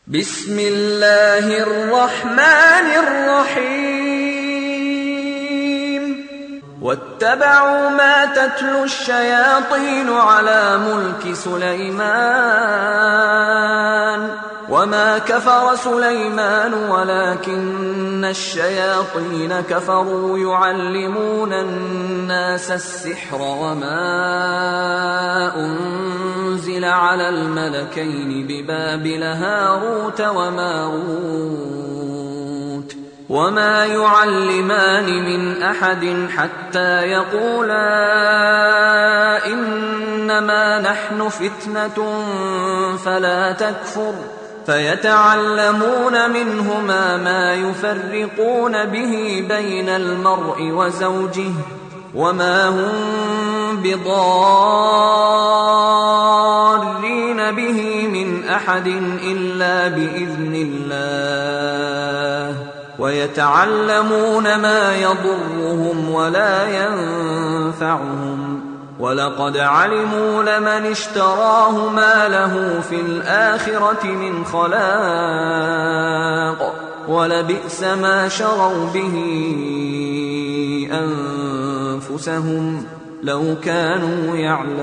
بسم الله الرحمن الرحيم واتبعوا ما تتلو الشياطين على ملك سليمان وما كفر سليمان ولكن الشياطين كفروا يعلمون الناس السحر وما أنزل على الملكين ببابل هاروت وماروت وما يعلمان من أحد حتى يقولا إنما نحن فتنة فلا تكفر فيتعلمون منهما ما يفرقون به بين المرء وزوجه وما هم بضارين به من احد الا باذن الله ويتعلمون ما يضرهم ولا ينفعهم ولقد علموا لمن اشتراه ما له في الاخره من خلاق ولبئس ما شروا به انفسهم لو كانوا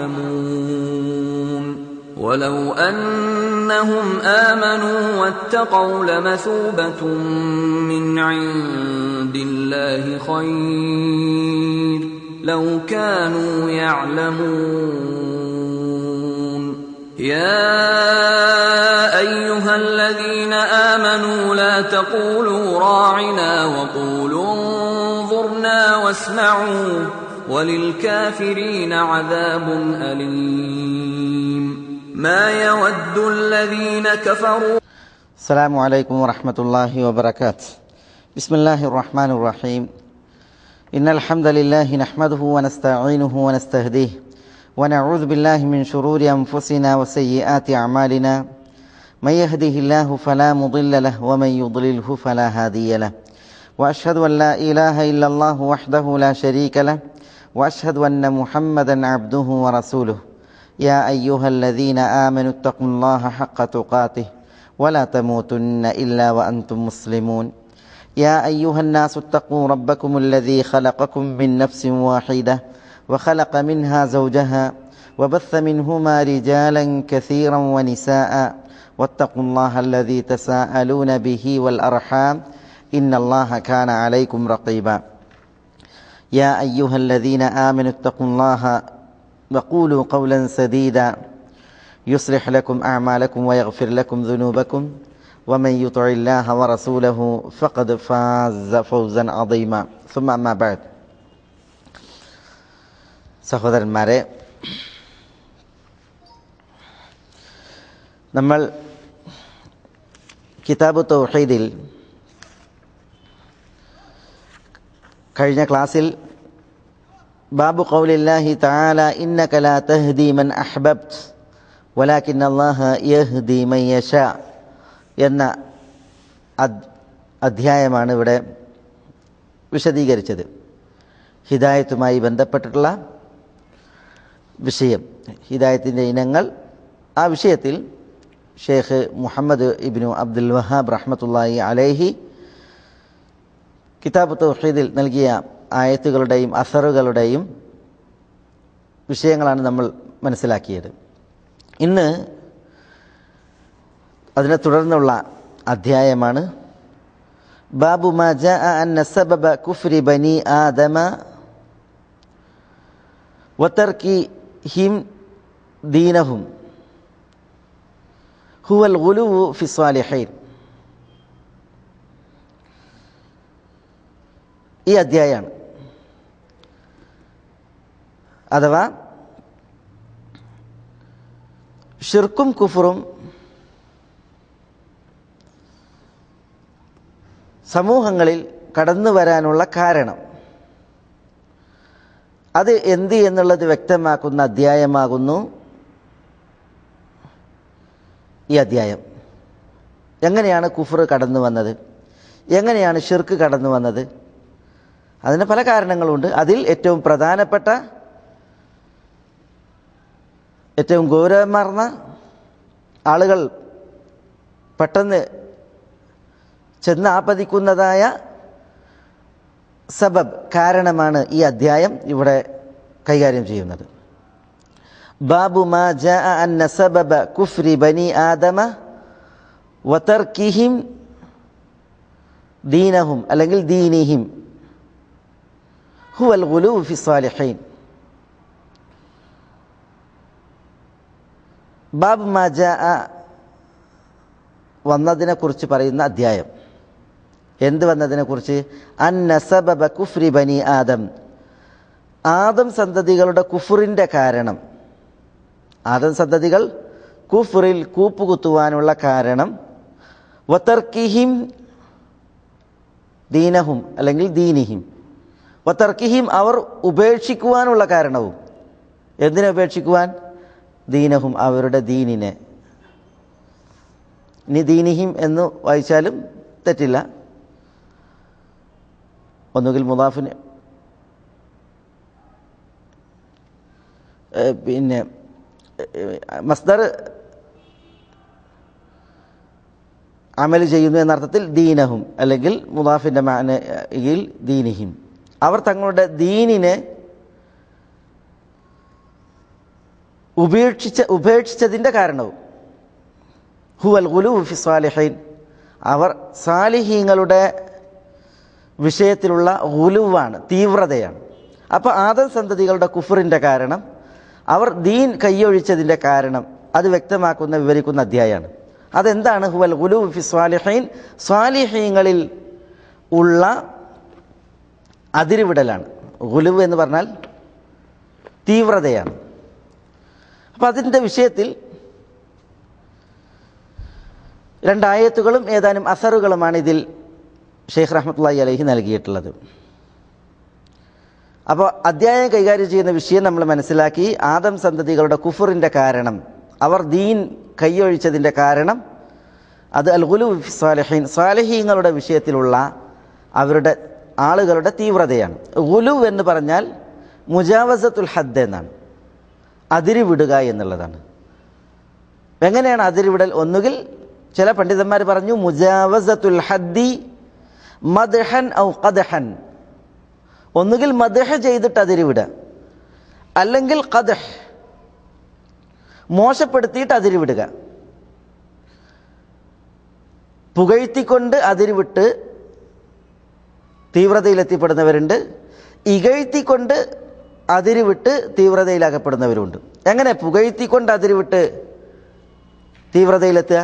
يعلمون ولو انهم امنوا واتقوا لمثوبه من عند الله خير لو كانوا يعلمون يا ايها الذين امنوا لا تقولوا راعنا وقولوا انظرنا واسمعوا وللكافرين عذاب اليم ما يود الذين كفروا السلام عليكم ورحمة الله وبركاته بسم الله الرحمن الرحيم إن الحمد لله نحمده ونستعينه ونستهديه ونعوذ بالله من شرور أنفسنا وسيئات أعمالنا من يهده الله فلا مضل له ومن يضلله فلا هادي له وأشهد أن لا إله إلا الله وحده لا شريك له وأشهد أن محمدا عبده ورسوله يا أيها الذين آمنوا اتقوا الله حق تقاته ولا تموتن إلا وأنتم مسلمون يا أيها الناس اتقوا ربكم الذي خلقكم من نفس واحدة وخلق منها زوجها وبث منهما رجالا كثيرا ونساء واتقوا الله الذي تساءلون به والأرحام إن الله كان عليكم رقيبا يا أيها الذين آمنوا اتقوا الله وقولوا قولا سديدا يصلح لكم أعمالكم ويغفر لكم ذنوبكم ومن يطع الله ورسوله فقد فاز فوزا عظيما ثم أما بعد സഹോദരന്മാരെ നമ്മൾ കിതാബ് തൗഹീദിൽ കഴിഞ്ഞ ക്ലാസ്സിൽ ബാബു ഖൗലില്ലാഹി തആല ഇന്നക ലാ തഹ്ദി മൻ അഹ്ബബ്ത് വലാകിൻ അല്ലാഹ യഹ്ദി മൻ യശാ എന്ന അധ്യായമാണ് ഇവിടെ വിശദീകരിച്ചത് ഹിദായത്തുമായി ബന്ധപ്പെട്ടിട്ടുള്ള വിഷയം ഹിദായത്തിൻ്റെ ഇനങ്ങൾ ആ വിഷയത്തിൽ ഷേഖ് മുഹമ്മദ് ഇബ്നു അബ്ദുൽ വഹാബ് റഹ്മത്തുള്ളാഹി അലേഹി കിതാബ് തൗഹീദിൽ നൽകിയ ആയത്തുകളുടെയും അസറുകളുടെയും വിഷയങ്ങളാണ് നമ്മൾ മനസ്സിലാക്കിയത് ഇന്ന് അതിനെ തുടർന്നുള്ള അധ്യായമാണ് ബാബു മജ അന്ന സബബ കുഫ്രി ബനി ആദമ വതർക്കി ഹിം ദീനഹും ഹുവൽ ഗുലുവു ഫി സ്വാലിഹൈൻ ഈ അധ്യായമാണ് അഥവാ ഷിർക്കും കുഫറും സമൂഹങ്ങളിൽ കടന്നു വരാനുള്ള കാരണം അത് എന്ത് എന്നുള്ളത് വ്യക്തമാക്കുന്ന അധ്യായമാകുന്നു ഈ അധ്യായം എങ്ങനെയാണ് കുഫർ കടന്നു വന്നത് എങ്ങനെയാണ് ഷിർക്ക് കടന്നു വന്നത് അതിന് പല കാരണങ്ങളുണ്ട് അതിൽ ഏറ്റവും പ്രധാനപ്പെട്ട ഏറ്റവും ഗൗരവമാർന്ന ആളുകൾ പെട്ടെന്ന് ചെന്ന് ആപതിക്കുന്നതായ സബബ് കാരണമാണ് ഈ അധ്യായം ഇവിടെ കൈകാര്യം ചെയ്യുന്നത് ബാബു മാ ജാ അന്ന സബബ കുഫ്രി ബനി ആദമ വതർക്കിഹിം ദീനഹും അല്ലെങ്കിൽ ദീനിഹിം ഹുവൽ ഗുലൂ ഫി സാലിഹീൻ ബാബ് മാ ജാ വന്നതിനെക്കുറിച്ച് പറയുന്ന അധ്യായം എന്ത് വന്നതിനെക്കുറിച്ച് അന്ന സബബ കുഫ്രി ബനി ആദം ആദം സന്തതികളുടെ കുഫറിൻ്റെ കാരണം ആദം സന്തതികൾ കുഫറിൽ കൂപ്പുകുത്തുവാനുള്ള കാരണം വത്തർക്കിഹിം ദീനഹും അല്ലെങ്കിൽ ദീനിഹിം വത്തർക്കിഹിം അവർ ഉപേക്ഷിക്കുവാനുള്ള കാരണവും എന്തിനെ ഉപേക്ഷിക്കുവാൻ ദീനഹും അവരുടെ ദീനിനെ ഇനി ദീനിഹിം എന്ന് വായിച്ചാലും തെറ്റില്ല ഒന്നുകിൽ മുദാഫിന് ഏഹ് പിന്നെ ഏഹ് മസ്ദർ അമൽ ചെയ്യുന്നു എന്ന അർത്ഥത്തിൽ ദീനഹും അല്ലെങ്കിൽ മുദാഫിൻ്റെ മാനയിൽ ദീനിഹിം അവർ തങ്ങളുടെ ദീനിനെ ഉപേക്ഷിച്ച ഉപേക്ഷിച്ചതിൻ്റെ കാരണവും ഹുവൽ ഗുലു ഫി സാലിഹീൻ അവർ സാലിഹീങ്ങളുടെ വിഷയത്തിലുള്ള ഗുലുവാണ് തീവ്രതയാണ് അപ്പോൾ ആദം സന്തതികളുടെ കുഫറിൻ്റെ കാരണം അവർ ദീൻ കൈയൊഴിച്ചതിൻ്റെ കാരണം അത് വ്യക്തമാക്കുന്ന വിവരിക്കുന്ന അധ്യായമാണ് അതെന്താണ് ഹുവൽ ഗുലു ഫി സ്വാലിഹീൻ സ്വാലിഹീങ്ങളിൽ ഉള്ള അതിരുവിടലാണ് ഗുലുവ് എന്ന് പറഞ്ഞാൽ തീവ്രതയാണ് അപ്പം അതിൻ്റെ വിഷയത്തിൽ രണ്ടായത്തുകളും ഏതാനും അസറുകളുമാണ് ഇതിൽ ഷെയ്ഖ് റഹ്മത്തുള്ളി അലഹി നൽകിയിട്ടുള്ളത് അപ്പോൾ അധ്യായം കൈകാര്യം ചെയ്യുന്ന വിഷയം നമ്മൾ മനസ്സിലാക്കി ആദം സന്തതികളുടെ കുഫറിൻ്റെ കാരണം അവർ ദീൻ കൈയൊഴിച്ചതിൻ്റെ കാരണം അത് അൽ ഗുലു സ്വാലഹീൻ സ്വാലഹീങ്ങളുടെ വിഷയത്തിലുള്ള അവരുടെ ആളുകളുടെ തീവ്രതയാണ് ഗുലു എന്ന് പറഞ്ഞാൽ മുജാവസത്തുൽ ഹദ് എന്നാണ് അതിരുവിടുക എന്നുള്ളതാണ് എങ്ങനെയാണ് അതിരുവിടൽ ഒന്നുകിൽ ചില പണ്ഡിതന്മാർ പറഞ്ഞു മുജാവസത്തുൽ ഹദ്ദി മദ്ഹൻ ഔ ഖദ്ഹൻ ഒന്നുകിൽ മദ്ഹ ചെയ്തിട്ട് അതിരുവിടുക അല്ലെങ്കിൽ ഖദ്ഹ് മോശപ്പെടുത്തിയിട്ട് അതിരുവിടുക പുകഴ്ത്തിക്കൊണ്ട് അതിരുവിട്ട് തീവ്രതയിലെത്തിപ്പെടുന്നവരുണ്ട് ഇകഴ്ത്തിക്കൊണ്ട് അതിരുവിട്ട് തീവ്രതയിലാക്കപ്പെടുന്നവരുണ്ട് എങ്ങനെ പുകഴ്ത്തിക്കൊണ്ട് അതിരുവിട്ട് തീവ്രതയിലെത്തുക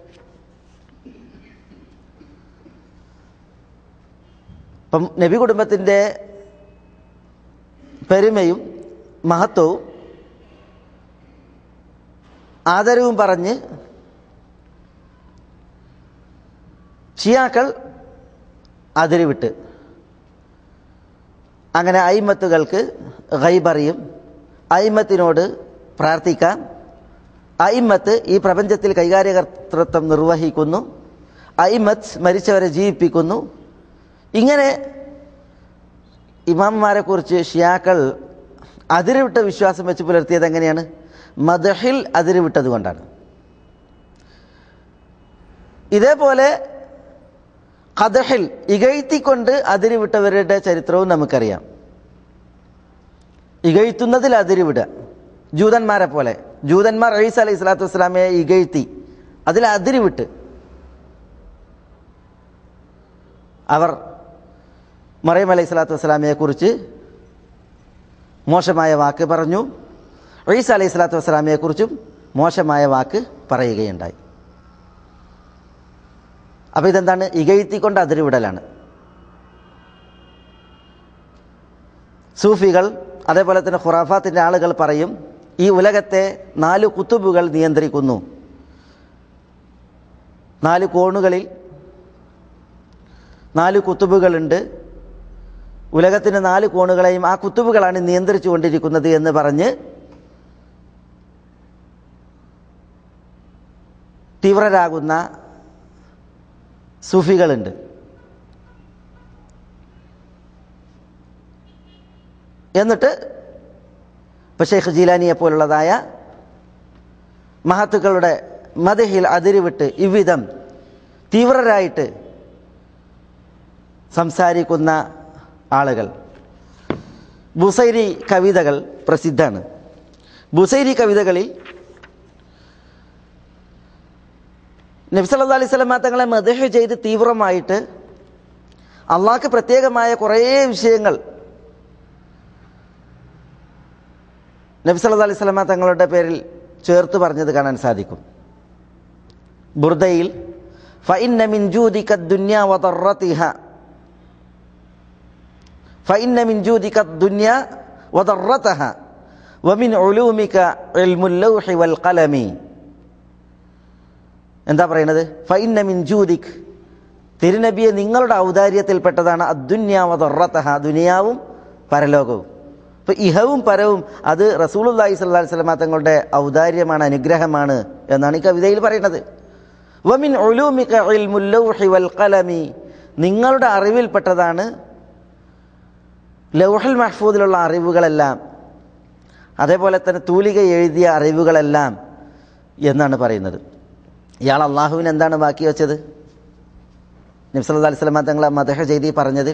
ഇപ്പം നബി കുടുംബത്തിൻ്റെ പെരുമയും മഹത്വവും ആദരവും പറഞ്ഞ് ഷിയാക്കൾ അതിരുവിട്ട് അങ്ങനെ അയിമത്തുകൾക്ക് ഗൈബറിയും അയിമത്തിനോട് പ്രാർത്ഥിക്കാം അയിമത്ത് ഈ പ്രപഞ്ചത്തിൽ കൈകാര്യകർത്തൃത്വം നിർവഹിക്കുന്നു അയിമത്ത് മരിച്ചവരെ ജീവിപ്പിക്കുന്നു ഇങ്ങനെ ഇമാംമാരെ കുറിച്ച് ഷിയാക്കൾ അതിരുവിട്ട വിശ്വാസം വെച്ച് പുലർത്തിയത് എങ്ങനെയാണ് മദഹിൽ അതിരുവിട്ടത് കൊണ്ടാണ് ഇതേപോലെ കഥഹിൽ ഇകഴ്ത്തിക്കൊണ്ട് അതിരുവിട്ടവരുടെ ചരിത്രവും നമുക്കറിയാം ഇകഴ്ത്തുന്നതിൽ അതിരുവിടുക ജൂതന്മാരെ പോലെ ജൂതന്മാർ അലൈസ് അലൈഹി സ്വലാത്തു വസ്സലാമയെ ഇകഴ്ത്തി അതിൽ അതിരുവിട്ട് അവർ മറിയം അലൈഹി സ്വലാത്തു വസ്സലാമയെ കുറിച്ച് മോശമായ വാക്ക് പറഞ്ഞു ഈസ അലൈഹി സ്വലാത്തു വസ്സലാമയെ കുറിച്ചും മോശമായ വാക്ക് പറയുകയുണ്ടായി അപ്പോൾ ഇതെന്താണ് ഇകഴ്ത്തിക്കൊണ്ട് അതിരുവിടലാണ് സൂഫികൾ അതേപോലെ തന്നെ ഖുറാഫാത്തിൻ്റെ ആളുകൾ പറയും ഈ ഉലകത്തെ നാല് കുത്തുബുകൾ നിയന്ത്രിക്കുന്നു നാല് കോണുകളിൽ നാല് കുത്തുബുകളുണ്ട് ഉലകത്തിൻ്റെ നാല് കോണുകളെയും ആ കുത്തുബുകളാണ് നിയന്ത്രിച്ചു കൊണ്ടിരിക്കുന്നത് എന്ന് പറഞ്ഞ് തീവ്രരാകുന്ന സൂഫികളുണ്ട് എന്നിട്ട് ഇപ്പോൾ ഷെയ്ഖ് ജീലാനിയെ പോലുള്ളതായ മഹത്തുക്കളുടെ മദഹിൽ അതിരുവിട്ട് ഇவ்விധം തീവ്രരായിട്ട് സംസാരിക്കുന്ന ആളുകൾ ബുസൈരി കവിതകൾ പ്രസിദ്ധമാണ് ബുസൈരി കവിതകളിൽ നബ്സല്ലാ അലൈഹി സ്വലമ തങ്ങളെ മദഹ് ചെയ്ത് തീവ്രമായിട്ട് അള്ളാഹ്ക്ക് പ്രത്യേകമായ കുറേ വിഷയങ്ങൾ നബി സല്ലല്ലാഹു അലൈഹി സ്വലമ തങ്ങളുടെ പേരിൽ ചേർത്ത് പറഞ്ഞത് കാണാൻ സാധിക്കും ബുർദയിൽ فإن من جودك الدنيا وضرتها فإن من جودك الدنيا وضرتها ومن علومك علم اللوح والقلم എന്താ പറയുന്നത് ഫൈന്ന മിൻ ജൂദിക് തിരുനബിയെ നിങ്ങളുടെ ഔദാര്യത്തിൽപ്പെട്ടതാണ് അദ്ദുന്യാവതൊറത്തഹ ദുനിയാവും പരലോകവും ഇപ്പൊ ഇഹവും പരവും അത് റസൂലുല്ലാഹി സ്വല്ലല്ലാഹി അലൈഹി വസല്ലമ തങ്ങളുടെ ഔദാര്യമാണ് അനുഗ്രഹമാണ് എന്നാണ് ഈ കവിതയിൽ പറയുന്നത് വമിൻ ഉലൂമിക ഇൽമുൽ ലൗഹി വൽ ഖലമി നിങ്ങളുടെ അറിവിൽപ്പെട്ടതാണ് ലൗഹുൽ മഹ്ഫൂദിലുള്ള അറിവുകളെല്ലാം അതേപോലെ തന്നെ തൂലിക എഴുതിയ അറിവുകളെല്ലാം എന്നാണ് പറയുന്നത് ഇയാൾ അള്ളാഹുവിന് എന്താണ് ബാക്കി വെച്ചത് നബ്സല്ലാ അലൈഹി സ്വലമ തങ്ങളെ മദഹ ചെയ്തി പറഞ്ഞത്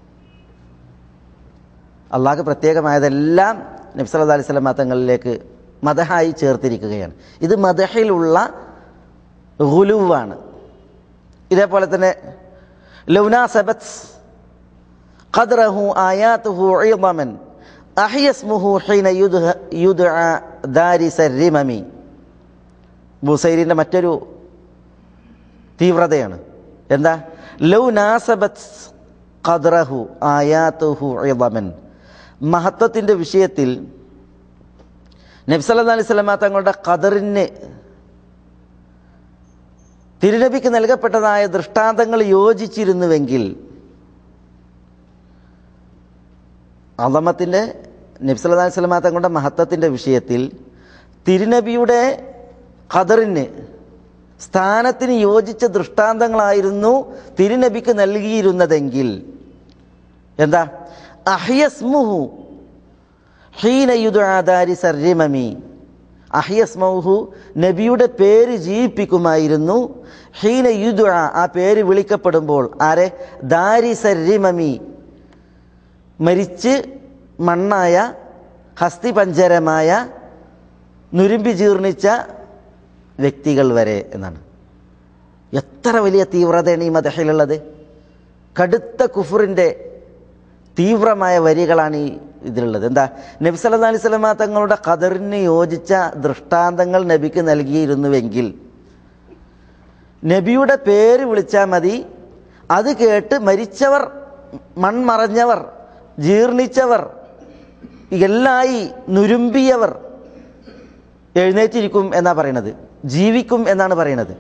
അള്ളാഹ് പ്രത്യേകമായതെല്ലാം നബ്സല്ലാ അലൈഹി സ്വലമ തങ്ങളിലേക്ക് മദഹായി ചേർത്തിരിക്കുകയാണ് ഇത് മദഹിലുള്ള ഗുലുവാണ് ഇതേപോലെ തന്നെ ലൗനാസബത്ത് ഖദ്റഹു ആയാത്തുഹു ഇളമൻ അഹിയസ്മുഹു ഹീന യുദ്അ ദാരിസ റിമമി ബുസൈരിൻ്റെ മറ്റൊരു തീവ്രതയാണ് എന്താ ലൗ നാസബത്ത് ഖദ്റഹു ആയാത്തുഹു ഇളമൻ മഹത്വത്തിൻ്റെ വിഷയത്തിൽ നബ്സല്ലാ അലൈഹി സ്വലമ തങ്ങളുടെ ഖദറിന് തിരുനബിക്ക് നൽകപ്പെട്ടതായ ദൃഷ്ടാന്തങ്ങൾ യോജിച്ചിരുന്നുവെങ്കിൽ അളമത്തിൻ്റെ നബ്സല്ലാ അലൈഹി സ്വലമ തങ്ങളുടെ മഹത്വത്തിൻ്റെ വിഷയത്തിൽ തിരുനബിയുടെ ഖദറിന് സ്ഥാനത്തിന് യോജിച്ച ദൃഷ്ടാന്തങ്ങളായിരുന്നു തിരുനബിക്ക് നൽകിയിരുന്നതെങ്കിൽ എന്താ അഹിയസ്മുഹു ഹീനയുദാരി സർരിമമി അഹിയസ്മൗഹു നബിയുടെ പേര് ജീവിപ്പിക്കുമായിരുന്നു ഹീന യുദ ആ പേര് വിളിക്കപ്പെടുമ്പോൾ ആരെ ദാരി സർരിമമി മരിച്ച് മണ്ണായ ഹസ്തിപഞ്ചരമായ നുരുമ്പി ജീർണിച്ച വ്യക്തികൾ വരെ എന്നാണ് എത്ര വലിയ തീവ്രതയാണ് ഈ മദഹിലുള്ളത് കടുത്ത കുഫറിൻ്റെ തീവ്രമായ വരികളാണ് ഈ ഇതിലുള്ളത് എന്താ നബി സല്ലല്ലാഹു അലൈഹി വസല്ലമ തങ്ങളുടെ ഖദറിന് യോജിച്ച ദൃഷ്ടാന്തങ്ങൾ നബിക്ക് നൽകിയിരുന്നുവെങ്കിൽ നബിയുടെ പേര് വിളിച്ചാൽ മതി അത് കേട്ട് മരിച്ചവർ മൺമറഞ്ഞവർ ജീർണിച്ചവർ എല്ലായി നുരുമ്പിയവർ എഴുന്നേറ്റിരിക്കും എന്നാ പറയണത് ജീവിക്കും എന്നാണ് പറയണത്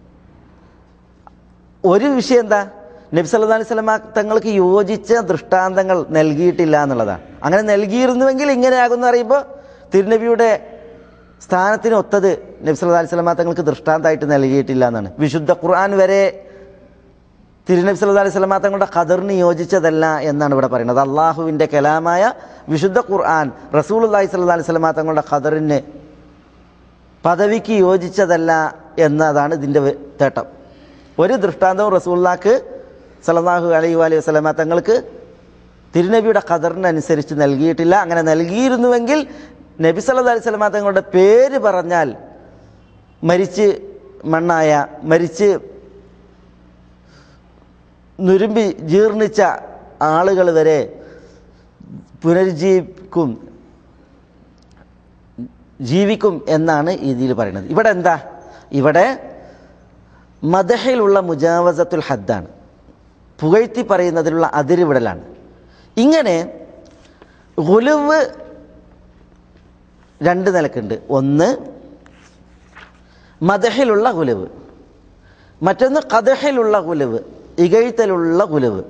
ഒരു വിഷയം എന്താ നബി സല്ലല്ലാഹു അലൈഹി വസല്ലമ തങ്ങൾക്ക് യോജിച്ച ദൃഷ്ടാന്തങ്ങൾ നൽകിയിട്ടില്ല എന്നുള്ളതാണ് അങ്ങനെ നൽകിയിരുന്നുവെങ്കിൽ ഇങ്ങനെയാകുമെന്ന് അറിയുമ്പോൾ തിരുനബിയുടെ സ്ഥാനത്തിന് ഒത്തത് നബി സല്ലല്ലാഹു അലൈഹി വസല്ലമ തങ്ങൾക്ക് ദൃഷ്ടാന്തമായിട്ട് നൽകിയിട്ടില്ല എന്നാണ് വിശുദ്ധ ഖുർആൻ വരെ തിരുനബി സല്ലല്ലാഹു അലൈഹി വസല്ലമ തങ്ങളുടെ ഖദറിന് യോജിച്ചതല്ല എന്നാണ് ഇവിടെ പറയുന്നത് അള്ളാഹുവിൻ്റെ കലാമായ വിശുദ്ധ ഖുർആൻ റസൂലുള്ളാഹി സ്വല്ലല്ലാഹു അലൈഹി വസല്ലമ തങ്ങളുടെ ഖദറിന് പദവിക്ക് യോജിച്ചതല്ല എന്നതാണ് ഇതിൻ്റെ തേട്ടം ഒരു ദൃഷ്ടാന്തവും റസൂള്ളാക്ക് സല്ലല്ലാഹു അലൈഹി അലൈഹി വസല്ലമ തങ്ങൾക്ക് തിരുനബിയുടെ ഖദറിനനുസരിച്ച് നൽകിയിട്ടില്ല അങ്ങനെ നൽകിയിരുന്നുവെങ്കിൽ നബി സല്ലല്ലാഹു അലൈഹി വസല്ലമ തങ്ങളുടെ പേര് പറഞ്ഞാൽ മരിച്ച് മണ്ണായ മരിച്ച് നുരുമ്പി ജീർണിച്ച ആളുകൾ വരെ പുനരുജ്ജീവിക്കും ജീവിക്കും എന്നാണ് ഇതിൽ പറയുന്നത് ഇവിടെ എന്താ ഇവിടെ മദഹിലുള്ള മുജാവസത്തുൽ ഹദ്ദാണ് പുകഴ്ത്തി പറയുന്നതിലുള്ള അതിരുവിടലാണ് ഇങ്ങനെ ഗുലുവ് രണ്ട് നിലക്കുണ്ട് ഒന്ന് മദഹിലുള്ള ഗുലുവ് മറ്റൊന്ന് കദഹിലുള്ള ഗുലുവ് ഇകഴ്ത്തലുള്ള ഗുലുവ്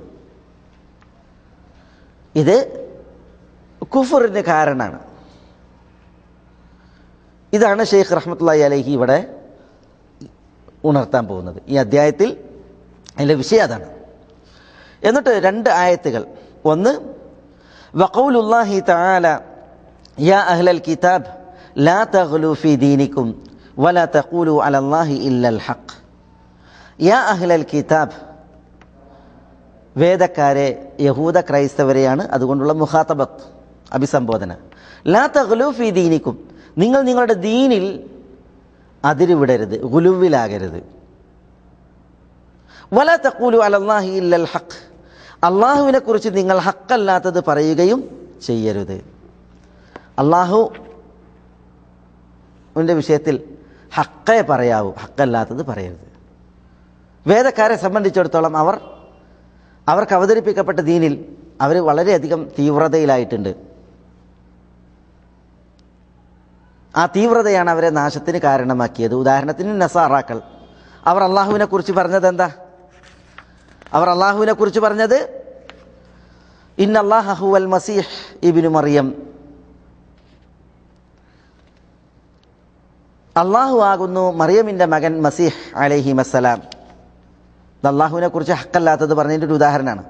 ഇത് കുഫറിന് കാരണമാണ് ഇതാണ് ഷെയ്ഖ് റഹ്മത്തുള്ളി അലഹി ഇവിടെ ഉണർത്താൻ പോകുന്നത് ഈ അധ്യായത്തിൽ അതിൻ്റെ വിഷയം അതാണ് എന്നിട്ട് രണ്ട് ആയത്തുകൾ ഒന്ന് വഖൗലുല്ലാഹി തആല യാ അഹ്ലൽ കിതാബ് ലാ തഗ്ലു ഫീ ദീനിക്കും വലാ തഖൂലു അലല്ലാഹി ഇല്ലൽ ഹഖ് യാ അഹ്ലൽ കിതാബ് വേദക്കാരെ യഹൂദ ക്രൈസ്തവരെയാണ് അതുകൊണ്ടുള്ള മുഖാത്തബത്ത് അഭിസംബോധന ലാ തഗ്ലൂഫി ദീനിക്കും നിങ്ങൾ നിങ്ങളുടെ ദീനിൽ അതിരുവിടരുത് ഗുലുവിലാകരുത് വല തക്കൂലു അലല്ലാഹി ഇല്ലൽ ഹക്ക് അള്ളാഹുവിനെ കുറിച്ച് നിങ്ങൾ ഹക്കല്ലാത്തത് പറയുകയും ചെയ്യരുത് അള്ളാഹു ന്റെ വിഷയത്തിൽ ഹക്കേ പറയാവൂ ഹക്കല്ലാത്തത് പറയരുത് വേദക്കാരെ സംബന്ധിച്ചിടത്തോളം അവർ അവർക്ക് അവതരിപ്പിക്കപ്പെട്ട ദീനിൽ അവർ വളരെയധികം തീവ്രതയിലായിട്ടുണ്ട് ആ തീവ്രതയാണ് അവരെ നാശത്തിന് കാരണമാക്കിയത് ഉദാഹരണത്തിന് നസാറാക്കൾ അവർ അള്ളാഹുവിനെ കുറിച്ച് പറഞ്ഞത് എന്താ അവർ അള്ളാഹുവിനെ കുറിച്ച് പറഞ്ഞത് ഇൻ അള്ളാഹുവൽ മസീഹ് ഇബിനു മറിയം അള്ളാഹു ആകുന്നു മറിയമിൻ്റെ മകൻ മസീഹ് അലൈഹി മസ്സലാം ഇത് അള്ളാഹുവിനെ കുറിച്ച് ഹക്കല്ലാത്തത് പറഞ്ഞതിൻ്റെ ഒരു ഉദാഹരണമാണ്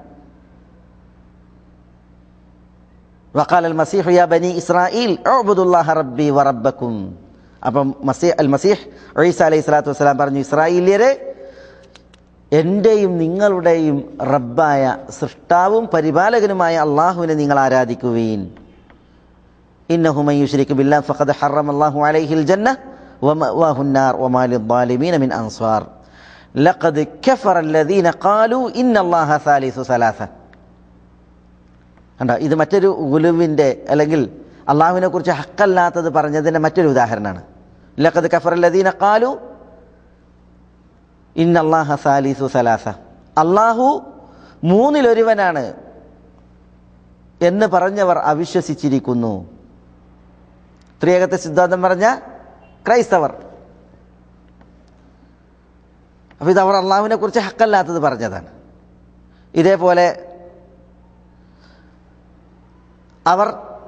വക്കാൽ അൽ മസീഹ് യാ ബനി ഇസ്രായേൽ അഅ്ബുദുല്ലാഹ റബ്ബി വറബ്ബക്കും അപ്പം മസീഹ് അൽ മസീഹ് ഈസ അലൈഹി സ്വലാത്തു വസ്സലാം പറഞ്ഞു ഇസ്രായേലിയരെ എൻ്റെയും നിങ്ങളുടെയും റബ്ബായ സൃഷ്ടാവും പരിപാലകനുമായ അള്ളാഹുവിനെ നിങ്ങൾ ആരാധിക്കുവീൻ ഇന്നഹുമൻ യുശ്രിക് ബില്ലാഹ് ഫഖദ് ഹറമ അല്ലാഹു അലൈഹിൽ ജന്ന വമഅവാഹു النار وما للظالمين من أنصار لقد كفر الذين قالوا إن الله ثالث ثلاثة കണ്ടോ ഇത് മറ്റൊരു ഗുലുവിൻ്റെ അല്ലെങ്കിൽ അള്ളാഹുവിനെ കുറിച്ച് ഹക്കല്ലാത്തത് പറഞ്ഞതിൻ്റെ മറ്റൊരു ഉദാഹരണമാണ് ലഖദ് കഫർ അല്ലദീന ഖാലു ഇന്ന അള്ളാഹ സാലിസു സലാസ അള്ളാഹു മൂന്നിലൊരുവനാണ് എന്ന് പറഞ്ഞവർ അവിശ്വസിച്ചിരിക്കുന്നു ത്രിയേകത്തെ സിദ്ധാന്തം പറഞ്ഞ ക്രൈസ്തവർ അപ്പോൾ ഇത് അവർ അള്ളാഹുവിനെ കുറിച്ച് ഹക്കല്ലാത്തത് പറഞ്ഞതാണ് ഇതേപോലെ അവർ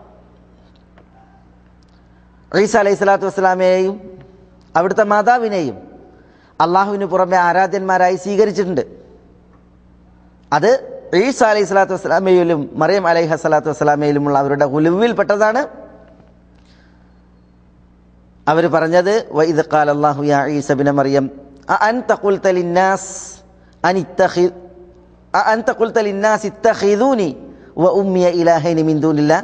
ഈസ അലൈഹി സ്വലാത്തു വസ്സലാമയെയും അവിടുത്തെ മാതാവിനെയും അള്ളാഹുവിന് പുറമെ ആരാധ്യന്മാരായി സ്വീകരിച്ചിട്ടുണ്ട് അത് ഈസ അലൈഹി സ്വലാത്തു വസ്സലാമയിലും മറിയം അലൈഹി സ്വലാത്തു വസ്സലാമയിലുമുള്ള അവരുടെ ഉലുവിൽപ്പെട്ടതാണ് അവർ പറഞ്ഞത് വൈദ് ഖാൽ അല്ലാഹു യാ ഈസ ബിന മറിയം അഅൻത ഖുൽത ലിന്നാസ് അൻ ഇത്തഖി അഅൻത ഖുൽത ലിന്നാസ് ഇത്തഖിദൂനി വ ഉമ്മിയ ഇലാഹൈനി മിൻ ദൂനില്ലാ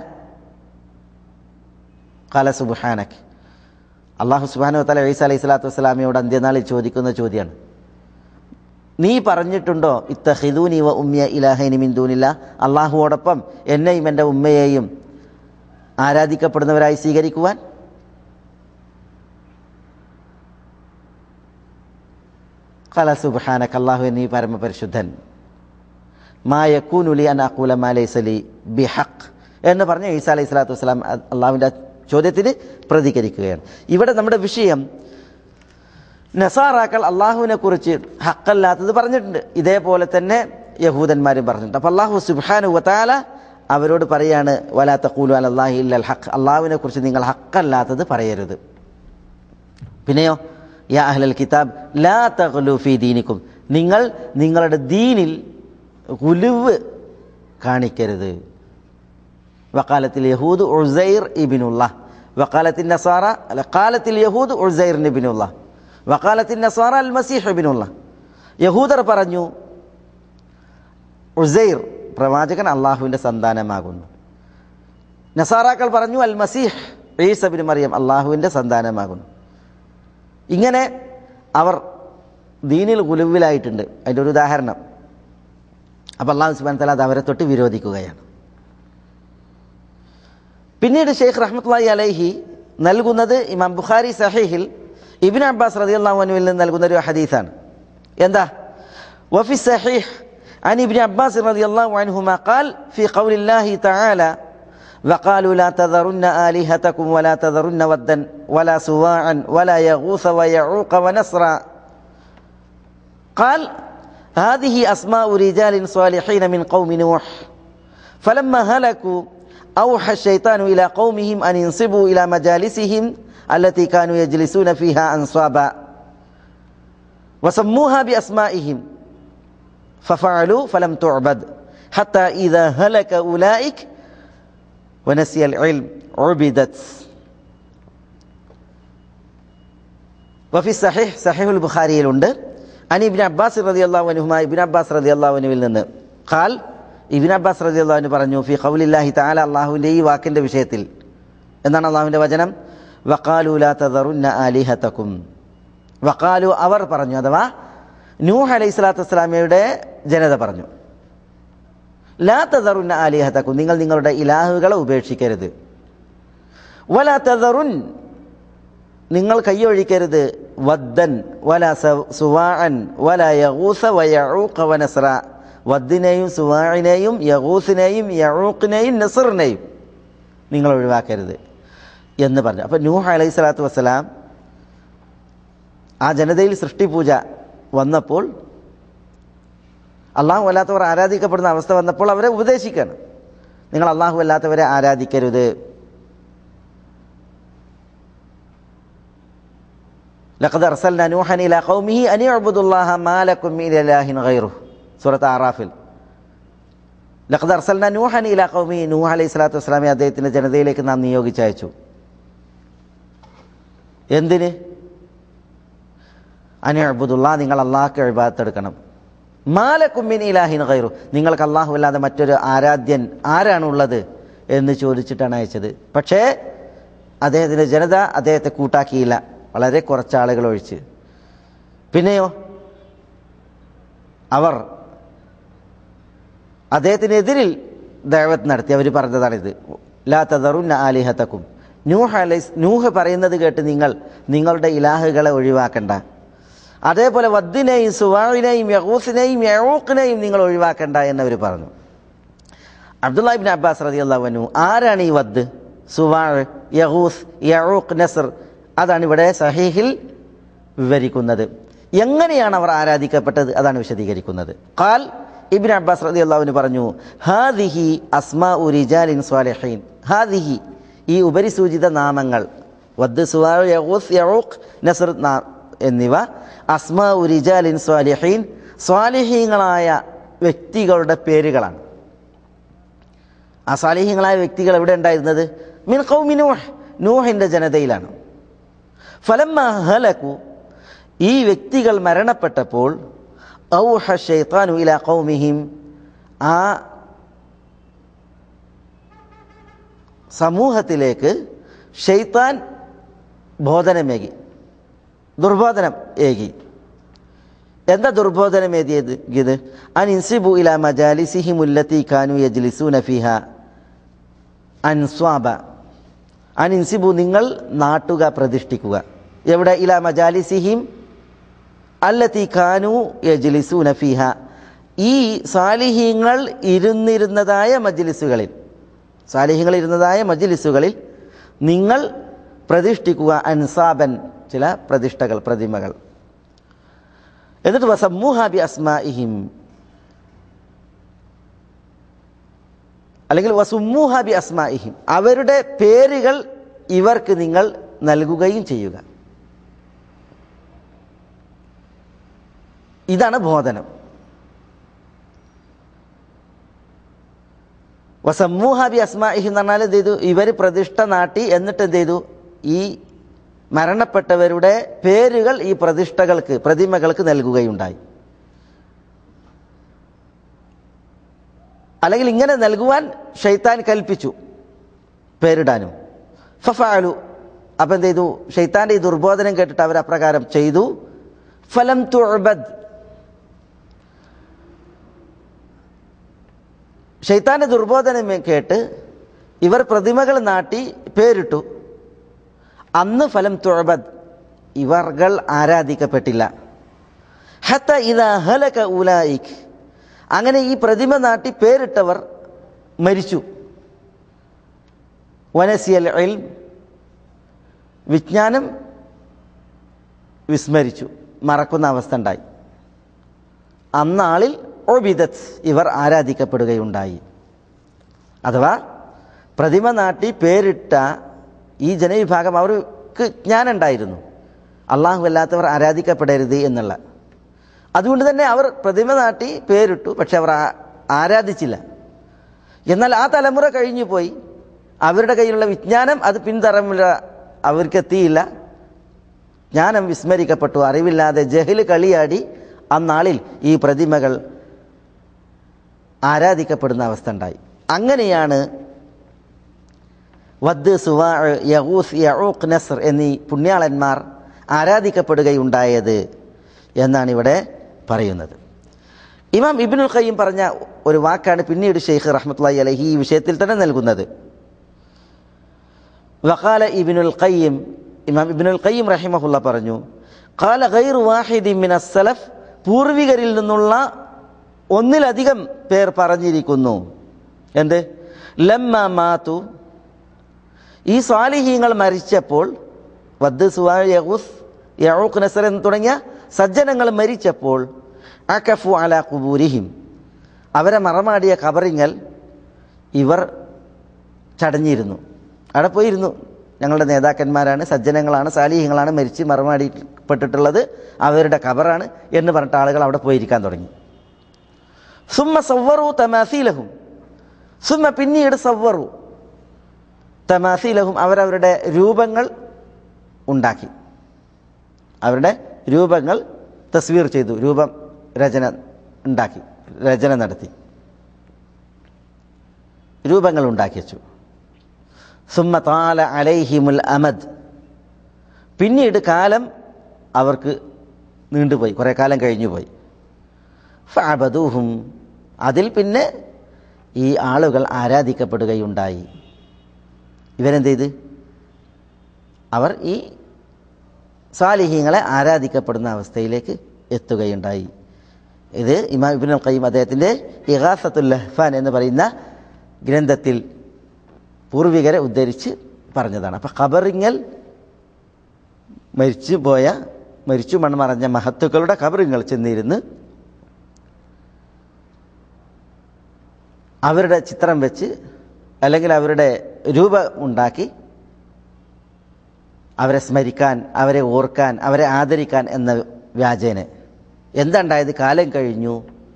ഖാല സുബ്ഹാനക് അള്ളാഹു സുബ്ഹാനഹു വതആല ഈസ അലൈഹി സ്വലാത്തു വസ്സലാമയോട് അന്ത്യനാളിൽ ചോദിക്കുന്ന ചോദ്യമാണ് നീ പറഞ്ഞിട്ടുണ്ടോ ഇത്തഹിദൂനി വ ഉമ്മിയ ഇലാഹൈനി മിൻ ദൂനില്ല അള്ളാഹുവോടൊപ്പം എന്നെയും എൻ്റെ ഉമ്മയെയും ആരാധിക്കപ്പെടുന്നവരായി സ്വീകരിക്കുവാൻ ഖല സുബ്ഹാനക അല്ലാഹു നീ പരമപരിശുദ്ധൻ മാ യക്കൂനുലി അൻ അഖൂല മാ ലൈസ ലി ബിഹഖ് എന്ന് പറഞ്ഞ ഈസാ അലൈഹി സ്വലാത്തു വസ്സലാം അള്ളാഹുവിൻ്റെ ചോദ്യത്തിന് പ്രതികരിക്കുകയാണ് ഇവിടെ നമ്മുടെ വിഷയം നസാറാക്കൾ അള്ളാഹുവിനെ കുറിച്ച് ഹക്കല്ലാത്തത് പറഞ്ഞിട്ടുണ്ട് ഇതേപോലെ തന്നെ യഹൂദന്മാരും പറഞ്ഞിട്ടുണ്ട് അപ്പോൾ അള്ളാഹു സുബാനു വത്താല അവരോട് പറയാണ് വലാത്ത കൂലു അലല്ലാഹി ഇല്ലൽ ഹക്ക് അള്ളാഹുവിനെ കുറിച്ച് നിങ്ങൾ ഹക്കല്ലാത്തത് പറയരുത് പിന്നെയോ യാ അഹ്ലൽ കിതാബ് ലാ തഗ്ലു ഫീ ദീനിക്കും നിങ്ങൾ നിങ്ങളുടെ ദീനിൽ ഗുലുവ് കാണിക്കരുത് വക്കാലത്തിൽ യഹൂദ് ഉസൈർ ഇബിനുള്ള വക്കാലത്തിൽ നസാറ അല്ല കാലത്തിൽ യഹൂദ് ഉസൈർ ഇബിനുള്ള വക്കാലത്തിൽ നസാറ അൽ മസീഹ് ഇബിനുള്ള യഹൂദർ പറഞ്ഞു ഉസൈർ പ്രവാചകൻ അള്ളാഹുവിൻ്റെ സന്താനമാകുന്നു നസാറാക്കൾ പറഞ്ഞു അൽ മസീഹ് ഈസബിൻ മറിയം അള്ളാഹുവിൻ്റെ സന്താനമാകുന്നു ഇങ്ങനെ അവർ ദീനിൽ ഗുലുവിലായിട്ടുണ്ട് അതിൻ്റെ ഒരു ഉദാഹരണം അപ്പോൾ അള്ളാഹു സുബാൻ തല അത് അവരെ തൊട്ട് വിരോധിക്കുകയാണ് പിന്നീട് ഷെയ്ഖ് റഹ്മത്ത്ലാഹി അലൈഹി നൽകുന്നത് ഇമാം ബുഖാരി സഹീഹിൽ ഇബിൻ അബ്ബാസ് റതി അള്ളാഹുനുവിൽ നിന്ന് നൽകുന്ന ഒരു ഹദീസാണ് എന്താ വഫി സഹീഹ് عن ابن عباس رضي الله عنهما قال في قول الله تعالى وقالوا لا تذرن آلهتكم ولا تذرن ودا ولا سواعا ولا يغوث ويعوق ونسرا قال هذه أسماء رجال صالحين من قوم نوح فلما هلكوا أوحى الشيطان إلى قومهم أن ينصبوا إلى مجالسهم التي كانوا يجلسون فيها أنصابا وسموها بأسمائهم ففعلوا فلم تعبد حتى إذا هلك أولئك ونسي العلم عبدت وفي الصحيح صحيح البخاري لند അനി ഇബിൻ അബ്ബാസ് റതി അള്ളാഹുനുഹുമ ഇബിൻ അബ്ബാസ് റതി അള്ളാഹുനുവിൽ നിന്ന് ഖാൽ ഇബിൻ അബ്ബാസ് റതി അള്ളാഹുന് പറഞ്ഞു ഫി ഖൗലില്ലാഹി താല അള്ളാഹുവിൻ്റെ ഈ വാക്കിൻ്റെ വിഷയത്തിൽ എന്നാണ് അള്ളാഹുവിൻ്റെ വചനം വക്കാലു ലാ തദറുന്ന ആലിഹത്തക്കും വക്കാലു അവർ പറഞ്ഞു അഥവാ നൂഹ് അലൈഹി സ്വലാത്തു വസ്സലാമയുടെ ജനത പറഞ്ഞു ലാ തദറുന്ന ആലിഹത്തക്കും നിങ്ങൾ നിങ്ങളുടെ ഇലാഹുകളെ ഉപേക്ഷിക്കരുത് വലാ തദറുൻ നിങ്ങൾ കൈയൊഴിക്കരുത് വദ്ദൻ വല സുവാഅൻ വല യഗൂസ വയഊഖ വനസ്ര വദ്ദിനെയും സുവാഇനെയും യഗൂസിനെയും യഊഖിനെയും നസറിനെയും നിങ്ങൾ ഒഴിവാക്കരുത് എന്ന് പറഞ്ഞു അപ്പോൾ നൂഹ് അലൈഹി സ്വലാത്തു വസ്സലാം ആ ജനതയിൽ സൃഷ്ടിപൂജ വന്നപ്പോൾ അള്ളാഹു അല്ലാത്തവർ ആരാധിക്കപ്പെടുന്ന അവസ്ഥ വന്നപ്പോൾ അവരെ ഉപദേശിക്കണം നിങ്ങൾ അള്ളാഹു അല്ലാത്തവരെ ആരാധിക്കരുത് ലഖദ് അർസൽന നൂഹൻ ഇലാ ഖൗമിഹി അൻ യഅ്ബുദുല്ലാഹ മാ ലക്കും മിൻ ഇലാഹിൻ ഗൈറുഹു സൂറത്ത് ആറാഫിൽ ലഖദ് അർസൽന നൂഹൻ ഇലാ ഖൗമിഹി നൂഹ് അലൈഹി സ്വലാത്തു വസ്സലാമെ അദ്ദേഹത്തിന്റെ ജനതയിലേക്ക് നാം നിയോഗിച്ചയച്ചു എന്തിന് അനിഅബുദുല്ലാ നിങ്ങൾ അള്ളാഹ്ക്ക് എഴുപാത്തെടുക്കണം മാലക്കുമ്മിൻ ഇലാഹിൻ ഗൈറു നിങ്ങൾക്ക് അള്ളാഹു അല്ലാതെ മറ്റൊരു ആരാധ്യൻ ആരാണുള്ളത് എന്ന് ചോദിച്ചിട്ടാണ് അയച്ചത് പക്ഷേ അദ്ദേഹത്തിൻ്റെ ജനത അദ്ദേഹത്തെ കൂട്ടാക്കിയില്ല വളരെ കുറച്ച് ആളുകൾ ഒഴിച്ച് പിന്നെയോ അവർ അദ്ദേഹത്തിനെതിരിൽ ദൈവത്ത് നടത്തി അവർ പറഞ്ഞതാണിത് ലാ തദറുന്ന ആലിഹത്തക്കും നൂഹ് അലൈസ് നൂഹ് പറയുന്നത് കേട്ട് നിങ്ങൾ നിങ്ങളുടെ ഇലാഹുകളെ ഒഴിവാക്കണ്ട അതേപോലെ വദ്ദിനെയും സുവാഴിനെയും യഹൂസിനെയും യഹൂക്കിനെയും നിങ്ങൾ ഒഴിവാക്കണ്ട എന്നവർ പറഞ്ഞു അബ്ദുല്ലാഹിബിൻ അബ്ബാസ് റതി അള്ളാഹുനു ആരാണ് ഈ വദ് സുവാഴ് യഹൂസ് യഹൂഖ് നസർ അതാണ് ഇവിടെ സഹീഹിൽ വിവരിക്കുന്നത് എങ്ങനെയാണ് അവർ ആരാധിക്കപ്പെട്ടത് അതാണ് വിശദീകരിക്കുന്നത് ഖാൽ ഇബിൻ അബ്ബാസ് റതി അള്ളാഹുവിന് പറഞ്ഞു ഹാദിഹി അസ്മാ ഉ റിജാലിൻ സ്വാലിഹീൻ ഹാദിഹി ഈ ഉപരിസൂചിത നാമങ്ങൾ വദ് സുവാഴ് യഹൂസ് യഹൂഖ് നസർ എന്നിവ അസ്മാ ഉ റിജാലിൻ സ്വാലിഹീൻ സ്വാലിഹീങ്ങളായ വ്യക്തികളുടെ പേരുകളാണ് ആ സ്വാലിഹീങ്ങളായ വ്യക്തികൾ എവിടെ ഉണ്ടായിരുന്നത് മിൻ കൗമി നൂഹ് നൂഹിൻ്റെ ജനതയിലാണ് ഫലമ്മ ഹലക്കു ഈ വ്യക്തികൾ മരണപ്പെട്ടപ്പോൾ ഔഹ ഷെയ്ത്താനു ഇല കൗമിഹിം ആ സമൂഹത്തിലേക്ക് ഷെയ്ത്താൻ ബോധനമേകി ദുർബോധനം ഏകി എന്താ ദുർബോധനം ഏതിയത് ഇത് അൻസിബു ഇല മജാലിസിഹി മുല്ലത്തി ഖാനു യജ്ലിസൂന ഫിഹ അൻസ്വാബ അനിൻസിബു നിങ്ങൾ നാട്ടുക പ്രതിഷ്ഠിക്കുക എവിടെ ഇല മജാലിസിഹിം അല്ലത്തി ഖാനു യജ്ലിസൂന ഫിഹ ഈ സാലിഹീങ്ങൾ ഇരുന്നിരുന്നതായ മജ്ലിസുകളിൽ സാലിഹ്യങ്ങൾ ഇരുന്നതായ മജ്ലിസുകളിൽ നിങ്ങൾ പ്രതിഷ്ഠിക്കുക അൻസാബൻ ചില പ്രതിഷ്ഠകൾ പ്രതിമകൾ എന്നിട്ട് വസമ്മൂഹാബി അസ്മാഇഹിം അല്ലെങ്കിൽ വസുമ്മൂഹാബി അസ്മാഇഹിം അവരുടെ പേരുകൾ ഇവർക്ക് നിങ്ങൾ നൽകുകയും ചെയ്യുക ഇതാണ് ബോധനം വസമ്മൂഹാബി അസ്മാഇഹി എന്ന് പറഞ്ഞാൽ എന്ത് ചെയ്തു ഇവർ പ്രതിഷ്ഠ നാട്ടി എന്നിട്ട് എന്ത് ചെയ്തു ഈ മരണപ്പെട്ടവരുടെ പേരുകൾ ഈ പ്രതിഷ്ഠകൾക്ക് പ്രതിമകൾക്ക് നൽകുകയുണ്ടായി അല്ലെങ്കിൽ ഇങ്ങനെ നൽകുവാൻ ഷെയ്ത്താൻ കൽപ്പിച്ചു പേരിടാനും ഫഫാലു അപ്പം എന്ത് ചെയ്തു ഷെയ്ത്താൻ്റെ ഈ ദുർബോധനം കേട്ടിട്ട് അവർ അപ്രകാരം ചെയ്തു ഫലം തുഅബദ് ഷെയ്ത്താന്റെ ദുർബോധനം കേട്ട് ഇവർ പ്രതിമകൾ നാട്ടി പേരിട്ടു അന്ന് ഫലം തുഴബദ് ഇവർകൾ ആരാധിക്കപ്പെട്ടില്ല ഹത്ത ഇതാ ഹലക ഉലായിക് അങ്ങനെ ഈ പ്രതിമ നാട്ടി പേരിട്ടവർ മരിച്ചു വനസിയൽ ഇൽ വിജ്ഞാനം വിസ്മരിച്ചു മറക്കുന്ന അവസ്ഥ ഉണ്ടായി അന്നാളിൽ ഒബിദത്ത് ഇവർ ആരാധിക്കപ്പെടുകയുണ്ടായി അഥവാ പ്രതിമ നാട്ടി പേരിട്ട ഈ ജനവിഭാഗം അവർക്ക് ജ്ഞാനുണ്ടായിരുന്നു അള്ളാഹു അല്ലാത്തവർ ആരാധിക്കപ്പെടരുത് എന്നുള്ള അതുകൊണ്ട് തന്നെ അവർ പ്രതിമ നാട്ടി പേരിട്ടു പക്ഷെ അവർ ആരാധിച്ചില്ല എന്നാൽ ആ തലമുറ കഴിഞ്ഞു പോയി അവരുടെ കയ്യിലുള്ള വിജ്ഞാനം അത് പിൻതലമുറ അവർക്കെത്തിയില്ല ജ്ഞാനം വിസ്മരിക്കപ്പെട്ടു അറിവില്ലാതെ ജഹില് കളിയാടി അന്നാളിൽ ഈ പ്രതിമകൾ ആരാധിക്കപ്പെടുന്ന അവസ്ഥ ഉണ്ടായി അങ്ങനെയാണ് വദ് സുവാ യഹൂസ് യഊഖ് നസർ എന്നീ പുണ്യാളന്മാർ ആരാധിക്കപ്പെടുകയുണ്ടായത് എന്നാണ് ഇവിടെ പറയുന്നത് ഇമാം ഇബിനുൽ ഖയ്യം പറഞ്ഞ ഒരു വാക്കാണ് പിന്നീട് ഷെയ്ഖ് റഹ്മത്തുള്ളി അലഹി ഈ വിഷയത്തിൽ തന്നെ നൽകുന്നത് വഖാല ഇബിനുൽ ഖയ്യം ഇമാം ഇബിനുൽ ഖയ്യം റഹിമഹുല്ല പറഞ്ഞു ഖാല ഗൈർ വാഹിദി മിന സലഫ് പൂർവികരിൽ നിന്നുള്ള ഒന്നിലധികം പേർ പറഞ്ഞിരിക്കുന്നു എന്ത് ലമ്മ മാതു ഈ സ്വാലിഹീങ്ങൾ മരിച്ചപ്പോൾ വദ് സുവാ യഹൂസ് യഊഖ് നസർ എന്ന് തുടങ്ങിയ സജ്ജനങ്ങൾ മരിച്ചപ്പോൾ അകഫു അല കുബൂരിഹിം അവരെ മറമാടിയ കബറിങ്ങൽ ഇവർ ചടഞ്ഞിരുന്നു അവിടെ പോയിരുന്നു ഞങ്ങളുടെ നേതാക്കന്മാരാണ് സജ്ജനങ്ങളാണ് സാലിഹ്യങ്ങളാണ് മരിച്ച് മറമാടിപ്പെട്ടിട്ടുള്ളത് അവരുടെ കബറാണ് എന്ന് പറഞ്ഞിട്ട് ആളുകൾ അവിടെ പോയിരിക്കാൻ തുടങ്ങി സുമ്മ സവ്വറു തമാസീലഹും സുമ്മ പിന്നീട് സവ്വറു തമാസീലഹും അവരവരുടെ രൂപങ്ങൾ ഉണ്ടാക്കി അവരുടെ രൂപങ്ങൾ തസ്വീർ ചെയ്തു രൂപം രചന ഉണ്ടാക്കി രചന നടത്തി രൂപങ്ങൾ ഉണ്ടാക്കി വെച്ചു സുമ്മ താല അലൈഹിമുൽ അമദ് പിന്നീട് കാലം അവർക്ക് നീണ്ടുപോയി കുറേ കാലം കഴിഞ്ഞു പോയി ഫഅബദൂഹും അതിൽ പിന്നെ ഈ ആളുകൾ ആരാധിക്കപ്പെടുകയുണ്ടായി ഇവരെന്ത് ചെയ്ത് അവർ ഈ സാലിഹ്യങ്ങളെ ആരാധിക്കപ്പെടുന്ന അവസ്ഥയിലേക്ക് എത്തുകയുണ്ടായി ഇത് ഇമാം ഇബിൻ ഖയ്യം അദ്ദേഹത്തിൻ്റെ ഇഹാസത്തുൽ ലഹ്ഫാൻ എന്ന് പറയുന്ന ഗ്രന്ഥത്തിൽ പൂർവികരെ ഉദ്ധരിച്ച് പറഞ്ഞതാണ് അപ്പം ഖബറിങ്ങൽ മരിച്ചു പോയ മരിച്ചു മൺമറഞ്ഞ മഹത്തുക്കളുടെ ഖബറിങ്ങൾ ചെന്നിരുന്ന് അവരുടെ ചിത്രം വെച്ച് അല്ലെങ്കിൽ അവരുടെ രൂപം ഉണ്ടാക്കി അവരെ സ്മരിക്കാൻ അവരെ ഓർക്കാൻ അവരെ ആദരിക്കാൻ എന്ന വ്യാജേന എന്തുണ്ടായത് കാലം കഴിഞ്ഞു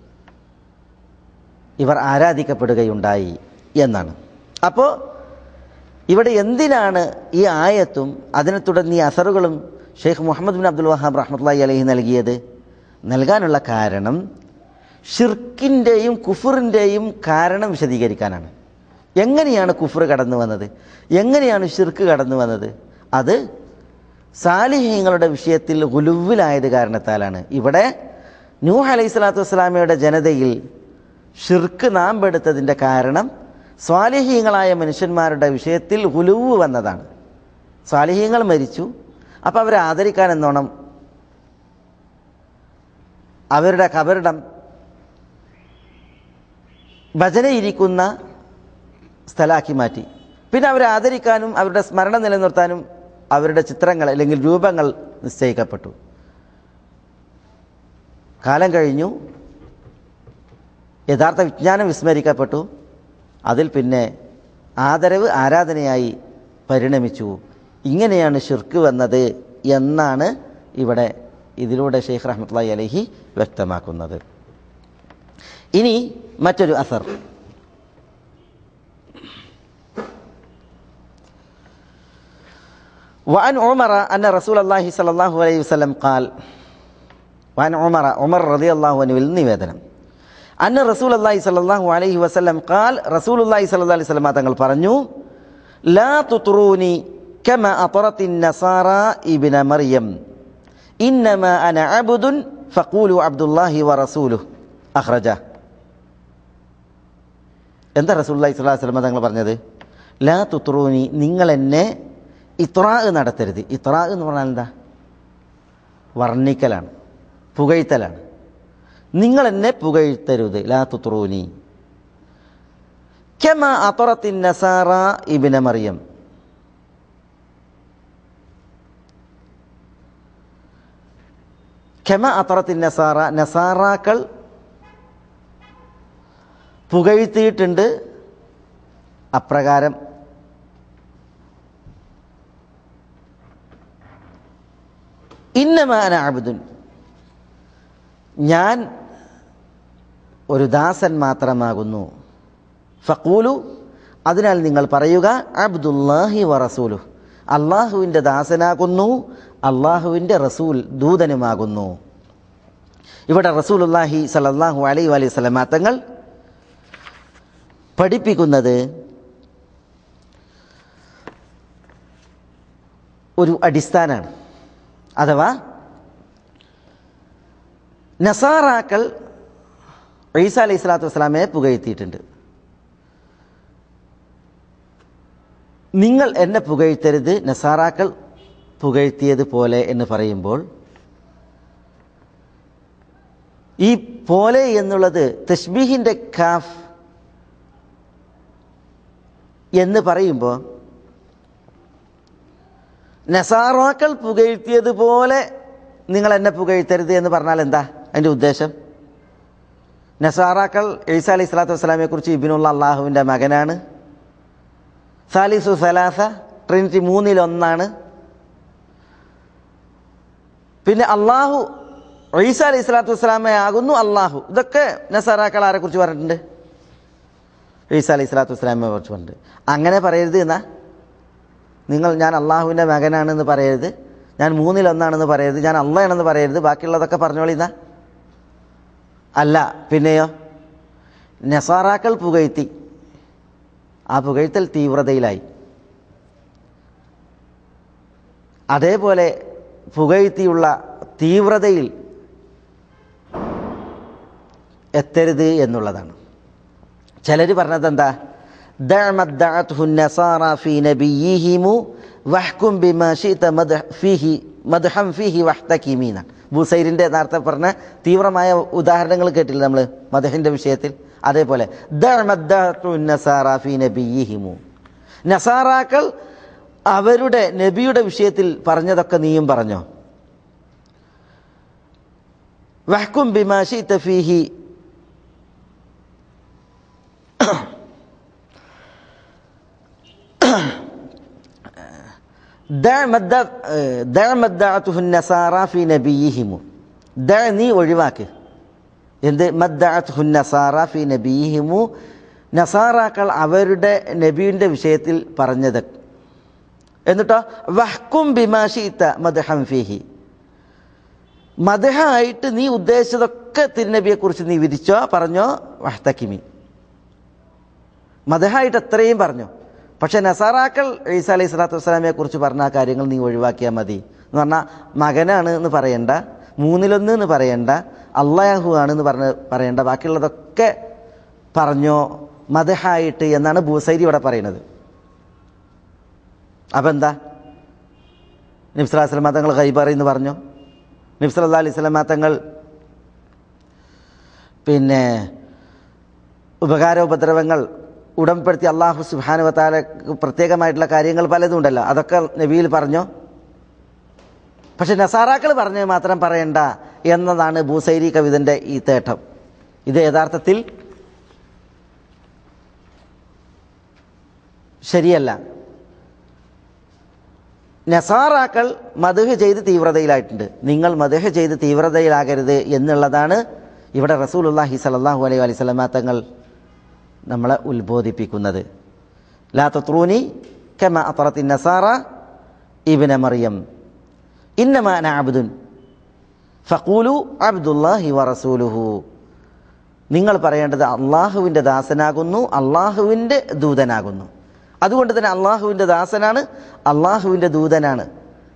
ഇവർ ആരാധിക്കപ്പെടുകയുണ്ടായി എന്നാണ് അപ്പോൾ ഇവിടെ എന്തിനാണ് ഈ ആയത്തും അതിനെ തുടർന്ന് ഈ അസറുകളും Sheikh Muhammad bin Abdul Wahhab റഹ്മത്തുള്ളി അലഹി നൽകിയത് നൽകാനുള്ള കാരണം ഷിർക്കിൻ്റെയും കുഫറിൻ്റെയും കാരണം വിശദീകരിക്കാനാണ് എങ്ങനെയാണ് കുഫർ കടന്നു വന്നത് എങ്ങനെയാണ് ഷിർക്ക് കടന്നു വന്നത് അത് സാലിഹ്യങ്ങളുടെ വിഷയത്തിൽ ഗുലുവിലായത് കാരണത്താലാണ് ഇവിടെ നൂഹ് അലൈഹി സ്വലാത്തു വസ്സലാമയുടെ ജനതയിൽ ഷിർക്ക് നാമ്പെടുത്തതിൻ്റെ കാരണം സ്വാലിഹീങ്ങളായ മനുഷ്യന്മാരുടെ വിഷയത്തിൽ ഗുലുവ് വന്നതാണ് സ്വാലിഹീങ്ങൾ മരിച്ചു അപ്പോൾ അവരെ ആദരിക്കാൻ എന്നോണം അവരുടെ കബറിടം ഭജനയിരിക്കുന്ന സ്ഥലമാക്കി മാറ്റി പിന്നെ അവരെ ആദരിക്കാനും അവരുടെ സ്മരണ നിലനിർത്താനും അവരുടെ ചിത്രങ്ങൾ അല്ലെങ്കിൽ രൂപങ്ങൾ നിശ്ചയിക്കപ്പെട്ടു കാലം കഴിഞ്ഞു യഥാർത്ഥ വിജ്ഞാനം വിസ്മരിക്കപ്പെട്ടു അതിൽ പിന്നെ ആദരവ് ആരാധനയായി പരിണമിച്ചു ഇങ്ങനെയാണ് ഷിർക്ക് വന്നത് എന്നാണ് ഇവിടെ ഇതിലൂടെ ഷെയ്ഖ് റഹ്മത്തുള്ളി അലഹി വ്യക്തമാക്കുന്നത് ഇനി മറ്റൊരു അസർ وعن عمر أن رسول الله صلى الله عليه وسلم قال وعن عمر عمر رضي الله عنه നിവേദനം അന്ന റസൂൽ അള്ളാഹി സല്ലാഹു അലൈഹി വസ്ലം കാൽ റസൂൽ അള്ളാഹി സല്ലാ അലൈഹി സ്വലമ തങ്ങൾ പറഞ്ഞു ലാ തുത്രൂനി കമ അത്തറത്തിൻ നസാറ ഇബിന മറിയം ഇന്നമ അന അബുദുൻ ഫഖൂലു അബ്ദുല്ലാഹി വ റസൂലു അഹ്റജ എന്താ റസൂല്ലാഹി സ്വലാഹു വസ്ലമ തങ്ങൾ പറഞ്ഞത് ലാ തുത്രൂനി നിങ്ങൾ എന്നെ ഇത്രാ നടത്തരുത് ഇത്രാ എന്ന് പറഞ്ഞാൽ എന്താ വർണ്ണിക്കലാണ് പുകഴ്ത്തലാണ് നിങ്ങൾ എന്നെ പുകഴ്ത്തരുത് ലാ തുത്രൂനി കെമ അത്തറത്തിൻ നസാറ ഇബിന മറിയം ഖെമ അത്തറത്തിൻ നസാറ നസാറാക്കൾ പുകഴ്ത്തിയിട്ടുണ്ട് അപ്രകാരം ഇന്നമാന അബുദുൻ ഞാൻ ഒരു ദാസൻ മാത്രമാകുന്നു ഫക്കൂലു അതിനാൽ നിങ്ങൾ പറയുക അബ്ദുല്ലാഹി വ റസൂലു അള്ളാഹുവിൻ്റെ ദാസനാകുന്നു അള്ളാഹുവിൻ്റെ റസൂൽ ദൂതനുമാകുന്നു ഇവിടെ റസൂലുല്ലാഹി സലല്ലാഹു അലൈ അലൈഹി സ്വലമാ തങ്ങൾ പഠിപ്പിക്കുന്നത് ഒരു അടിസ്ഥാനാണ് അഥവാ നസാറാക്കൾ ഈസ അലൈഹി സ്വലാത്തു വസ്സലാമയെ പുകഴ്ത്തിയിട്ടുണ്ട് നിങ്ങൾ എന്നെ പുകഴ്ത്തരുത് നസാറാക്കൾ പുകഴ്ത്തിയതുപോലെ എന്ന് പറയുമ്പോൾ ഈ പോലെ എന്നുള്ളത് തഷ്ബീഹിൻ്റെ കാഫ് എന്ന് പറയുമ്പോൾ നസാറാക്കൾ പുകഴ്ത്തിയതുപോലെ നിങ്ങൾ എന്നെ പുകഴ്ത്തരുത് എന്ന് പറഞ്ഞാൽ എന്താ അതിൻ്റെ ഉദ്ദേശം നസാറാക്കൾ ഈസ അലൈഹി സ്വലാത്തു വസ്സലാമിയെ കുറിച്ച് ഇബിനുള്ള അള്ളാഹുവിൻ്റെ മകനാണ് സാലിസു സലാസ ട്രിനിറ്റി മൂന്നിലൊന്നാണ് പിന്നെ അള്ളാഹു ഈസ അലൈഹി സ്വലാത്തു വസ്സലാമെ ആകുന്നു അള്ളാഹു ഇതൊക്കെ നസാറാക്കൾ ആരെ കുറിച്ച് പറഞ്ഞിട്ടുണ്ട് ഈസ അലൈഹി സ്വലാത്തു വസ്സലാമെ കുറിച്ച് പറഞ്ഞിട്ടുണ്ട് അങ്ങനെ പറയരുത് എന്നാ നിങ്ങൾ ഞാൻ അള്ളാഹുവിൻ്റെ മകനാണെന്ന് പറയരുത് ഞാൻ മൂന്നിലൊന്നാണെന്ന് പറയരുത് ഞാൻ അള്ളയാണെന്ന് പറയരുത് ബാക്കിയുള്ളതൊക്കെ പറഞ്ഞോളിന്നാ അല്ല പിന്നെയോ നസാറാക്കൾ പുകഴ്ത്തി ആ പുകഴ്ത്തൽ തീവ്രതയിലായി അതേപോലെ പുകഴ്ത്തിയുള്ള തീവ്രതയിൽ എത്തരുത് എന്നുള്ളതാണ് ചിലർ പറഞ്ഞത് എന്താ دعمت النصارى في نبيهم واحكم بما شئت مدح فيه مدحا فيه واحتكمين ബുസൈറിൻ്റെ നേരത്തെ പറഞ്ഞ തീവ്രമായ ഉദാഹരണങ്ങൾ കേട്ടില്ല നമ്മൾ മദഹിൻ്റെ വിഷയത്തിൽ അതേപോലെ നസാറാക്കൾ അവരുടെ നബിയുടെ വിഷയത്തിൽ പറഞ്ഞതൊക്കെ നീയും പറഞ്ഞോ വഹ്കും ബിമാഷി തഫീഹി നീ ഒഴിവാക്ക് എന്ത് മദ്ദഅത്ഹുന്നസാറ ഫി നബിഹിമു നസാറാക്കൾ അവരുടെ നബീൻ്റെ വിഷയത്തിൽ പറഞ്ഞത് എന്നിട്ടോ വഹ്കും ബിമാഷിത്ത മദ്ഹം ഫിഹി മദ്ഹായിട്ട് നീ ഉദ്ദേശിച്ചതൊക്കെ തിരുനബിയെക്കുറിച്ച് നീ വിധിച്ചോ പറഞ്ഞോ വഹ്തക്കിമി മദ്ഹായിട്ട് എത്രയും പറഞ്ഞു പക്ഷെ നസാറാക്കൾ ഈസ അലൈഹി സ്വലാത്തു വസ്സലാമിയെ കുറിച്ച് പറഞ്ഞ ആ കാര്യങ്ങൾ നീ ഒഴിവാക്കിയാൽ മതി എന്ന് പറഞ്ഞാൽ മകനാണ് എന്ന് പറയണ്ട മൂന്നിലൊന്ന് എന്ന് പറയണ്ട അള്ളാഹു ആണ് എന്ന് പറഞ്ഞ് പറയണ്ട ബാക്കിയുള്ളതൊക്കെ പറഞ്ഞോ മതഹായിട്ട് എന്നാണ് ഭൂസൈരി ഇവിടെ പറയുന്നത് അപ്പം എന്താ നിബ്സലാ സ്വലമാ തങ്ങൾ ഖൈബറി എന്ന് പറഞ്ഞു നിബ്സലാ അലൈഹി സ്വലമാ തങ്ങൾ പിന്നെ ഉപകാരോപദ്രവങ്ങൾ ഉടമ്പടുത്തി അള്ളാഹു സുബാനുവത്താല പ്രത്യേകമായിട്ടുള്ള കാര്യങ്ങൾ പലതും ഉണ്ടല്ലോ അതൊക്കെ നബിയിൽ പറഞ്ഞോ പക്ഷെ നസാറാക്കൾ പറഞ്ഞത് മാത്രം പറയണ്ട എന്നതാണ് ഭൂസൈരി കവിതൻ്റെ ഈ തേട്ടം ഇത് യഥാർത്ഥത്തിൽ ശരിയല്ല നസാറാക്കൾ മധുഹ് ചെയ്ത് തീവ്രതയിലായിട്ടുണ്ട് നിങ്ങൾ മധുഹ് ചെയ്ത് തീവ്രതയിലാകരുത് എന്നുള്ളതാണ് ഇവിടെ റസൂലുല്ലാഹി സലാഹു അലൈഹി അലൈഹി സ്വലമാ തങ്ങൾ നമ്മളെ ഉത്ബോധിപ്പിക്കുന്നത് ലാ തത്രൂനി കമ അത്തറത്തി നസാറ ഇബിന മറിയം ഇന്നമാന അബ്ദുൻ ഫഖൂലു അബ്ദുല്ലാഹി വറസൂലുഹു നിങ്ങൾ പറയേണ്ടത് അള്ളാഹുവിൻ്റെ ദാസനാകുന്നു അള്ളാഹുവിൻ്റെ ദൂതനാകുന്നു അതുകൊണ്ട് തന്നെ അള്ളാഹുവിൻ്റെ ദാസനാണ് അള്ളാഹുവിൻ്റെ ദൂതനാണ്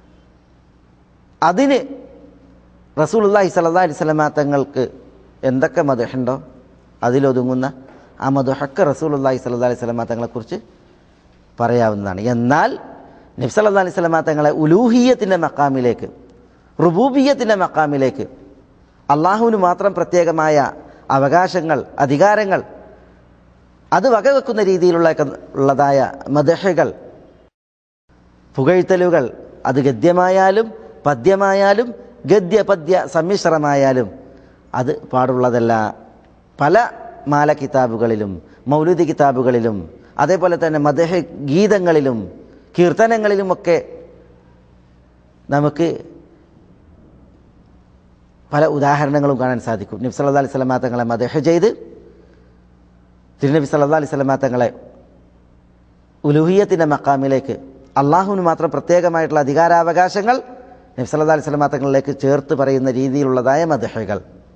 അതിന് റസൂലുല്ലാഹി സല്ലാ അലൈഹി സ്വലമാ തങ്ങൾക്ക് എന്തൊക്കെ മതഹുണ്ടോ അതിലൊതുങ്ങുന്ന ആ മധുഹക്ക് റസൂലുല്ലാഹി സല്ലാ അലൈഹി സ്വലമാ തങ്ങളെക്കുറിച്ച് പറയാവുന്നതാണ് എന്നാൽ നബ്സല്ലാ അലൈഹി സ്വലമാ തങ്ങളെ ഉലൂഹിയത്തിൻ്റെ മക്കാമിലേക്ക് റുബൂബിയത്തിൻ്റെ മക്കാമിലേക്ക് അള്ളാഹുവിന് മാത്രം പ്രത്യേകമായ അവകാശങ്ങൾ അധികാരങ്ങൾ അത് വകവെക്കുന്ന രീതിയിലുള്ള ഉള്ളതായ മദഹകൾ പുകഴ്ത്തലുകൾ അത് ഗദ്യമായാലും പദ്യമായാലും ഗദ്യ പദ്യ സമ്മിശ്രമായാലും അത് പാടുള്ളതല്ല പല മാല കിതാബുകളിലും മൗലുദി കിതാബുകളിലും അതേപോലെ തന്നെ മദഹ ഗീതങ്ങളിലും കീർത്തനങ്ങളിലുമൊക്കെ നമുക്ക് പല ഉദാഹരണങ്ങളും കാണാൻ സാധിക്കും നബി സല്ലാ അലൈഹി സ്വലമാ തങ്ങളെ മദഹ ചെയ്ത് തിരുനബി സല്ലാ അലൈഹി സ്വലമാ തങ്ങളെ ഉലുഹിയത്തിൻ്റെ മക്കാമിലേക്ക് അള്ളാഹുവിന് മാത്രം പ്രത്യേകമായിട്ടുള്ള അധികാരാവകാശങ്ങൾ നബി സല്ലാ അലൈഹി സ്വലമാ തങ്ങളിലേക്ക് ചേർത്ത് പറയുന്ന രീതിയിലുള്ളതായ മദഹകൾ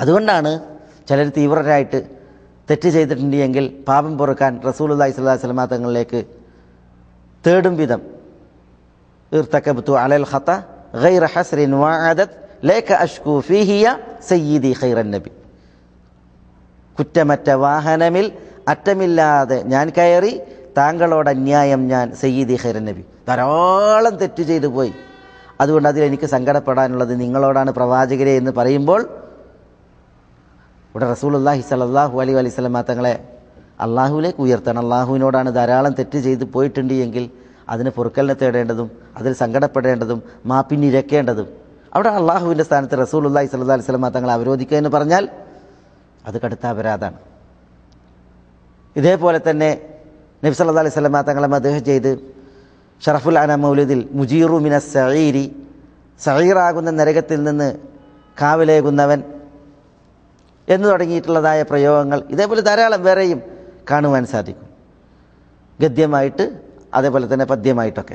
അതുകൊണ്ടാണ് ചിലർ തീവ്രരായിട്ട് തെറ്റ് ചെയ്തിട്ടുണ്ട് എങ്കിൽ പാപം പൊറുക്കാൻ റസൂലുല്ലാഹി സ്വല്ലല്ലാഹി അലൈഹി വസല്ലമ തങ്ങളിലേക്ക് തേടും വിധം ഇർത്തക്കബ്തു അലൽ ഖത ഗൈറ ഹസ്രിൻ വഅദത് ലേക അഷ്കു ഫീഹിയ സയ്യിദി ഖൈറൻ നബി കുറ്റമറ്റ വാഹനമിൽ അറ്റമില്ലാതെ ഞാൻ കയറി താങ്കളോട് അന്യായം ഞാൻ സയ്യിദി ഖൈറൻ നബി ധാരാളം തെറ്റ് ചെയ്തു പോയി അതുകൊണ്ട് അതിലെനിക്ക് സങ്കടപ്പെടാനുള്ളത് നിങ്ങളോടാണ് പ്രവാചകരെ എന്ന് പറയുമ്പോൾ ഇവിടെ റസൂലുല്ലാഹി സലല്ലാഹു അലൈ അലൈഹി സ്വലമ തങ്ങളെ അള്ളാഹുവിലേക്ക് ഉയർത്തണം അള്ളാഹുവിനോടാണ് ധാരാളം തെറ്റ് ചെയ്ത് പോയിട്ടുണ്ട് എങ്കിൽ അതിന് പൊറുക്കലിനെ തേടേണ്ടതും അതിൽ സങ്കടപ്പെടേണ്ടതും മാപ്പിനിരക്കേണ്ടതും അവിടെ അള്ളാഹുവിൻ്റെ സ്ഥാനത്ത് റസൂലുല്ലാഹി സല്ലാ അലൈഹി സ്വലമ തങ്ങളെ അവരോധിക്കുക എന്ന് പറഞ്ഞാൽ അത് കടുത്ത അപരാധാണ് ഇതേപോലെ തന്നെ നബി സല്ലാ അലൈഹി സ്വലമ തങ്ങളെ മദ്ദേഹം ചെയ്ത് ഷറഫുൽ അന മൗലിദിൽ മുജീറു മിന സഈരി സഈറാകുന്ന നരകത്തിൽ നിന്ന് കാവലേകുന്നവൻ എന്ന് തുടങ്ങിയിട്ടുള്ളതായ പ്രയോഗങ്ങൾ ഇതേപോലെ ധാരാളം വേറെയും കാണുവാൻ സാധിക്കും ഗദ്യമായിട്ട് അതേപോലെ തന്നെ പദ്യമായിട്ടൊക്കെ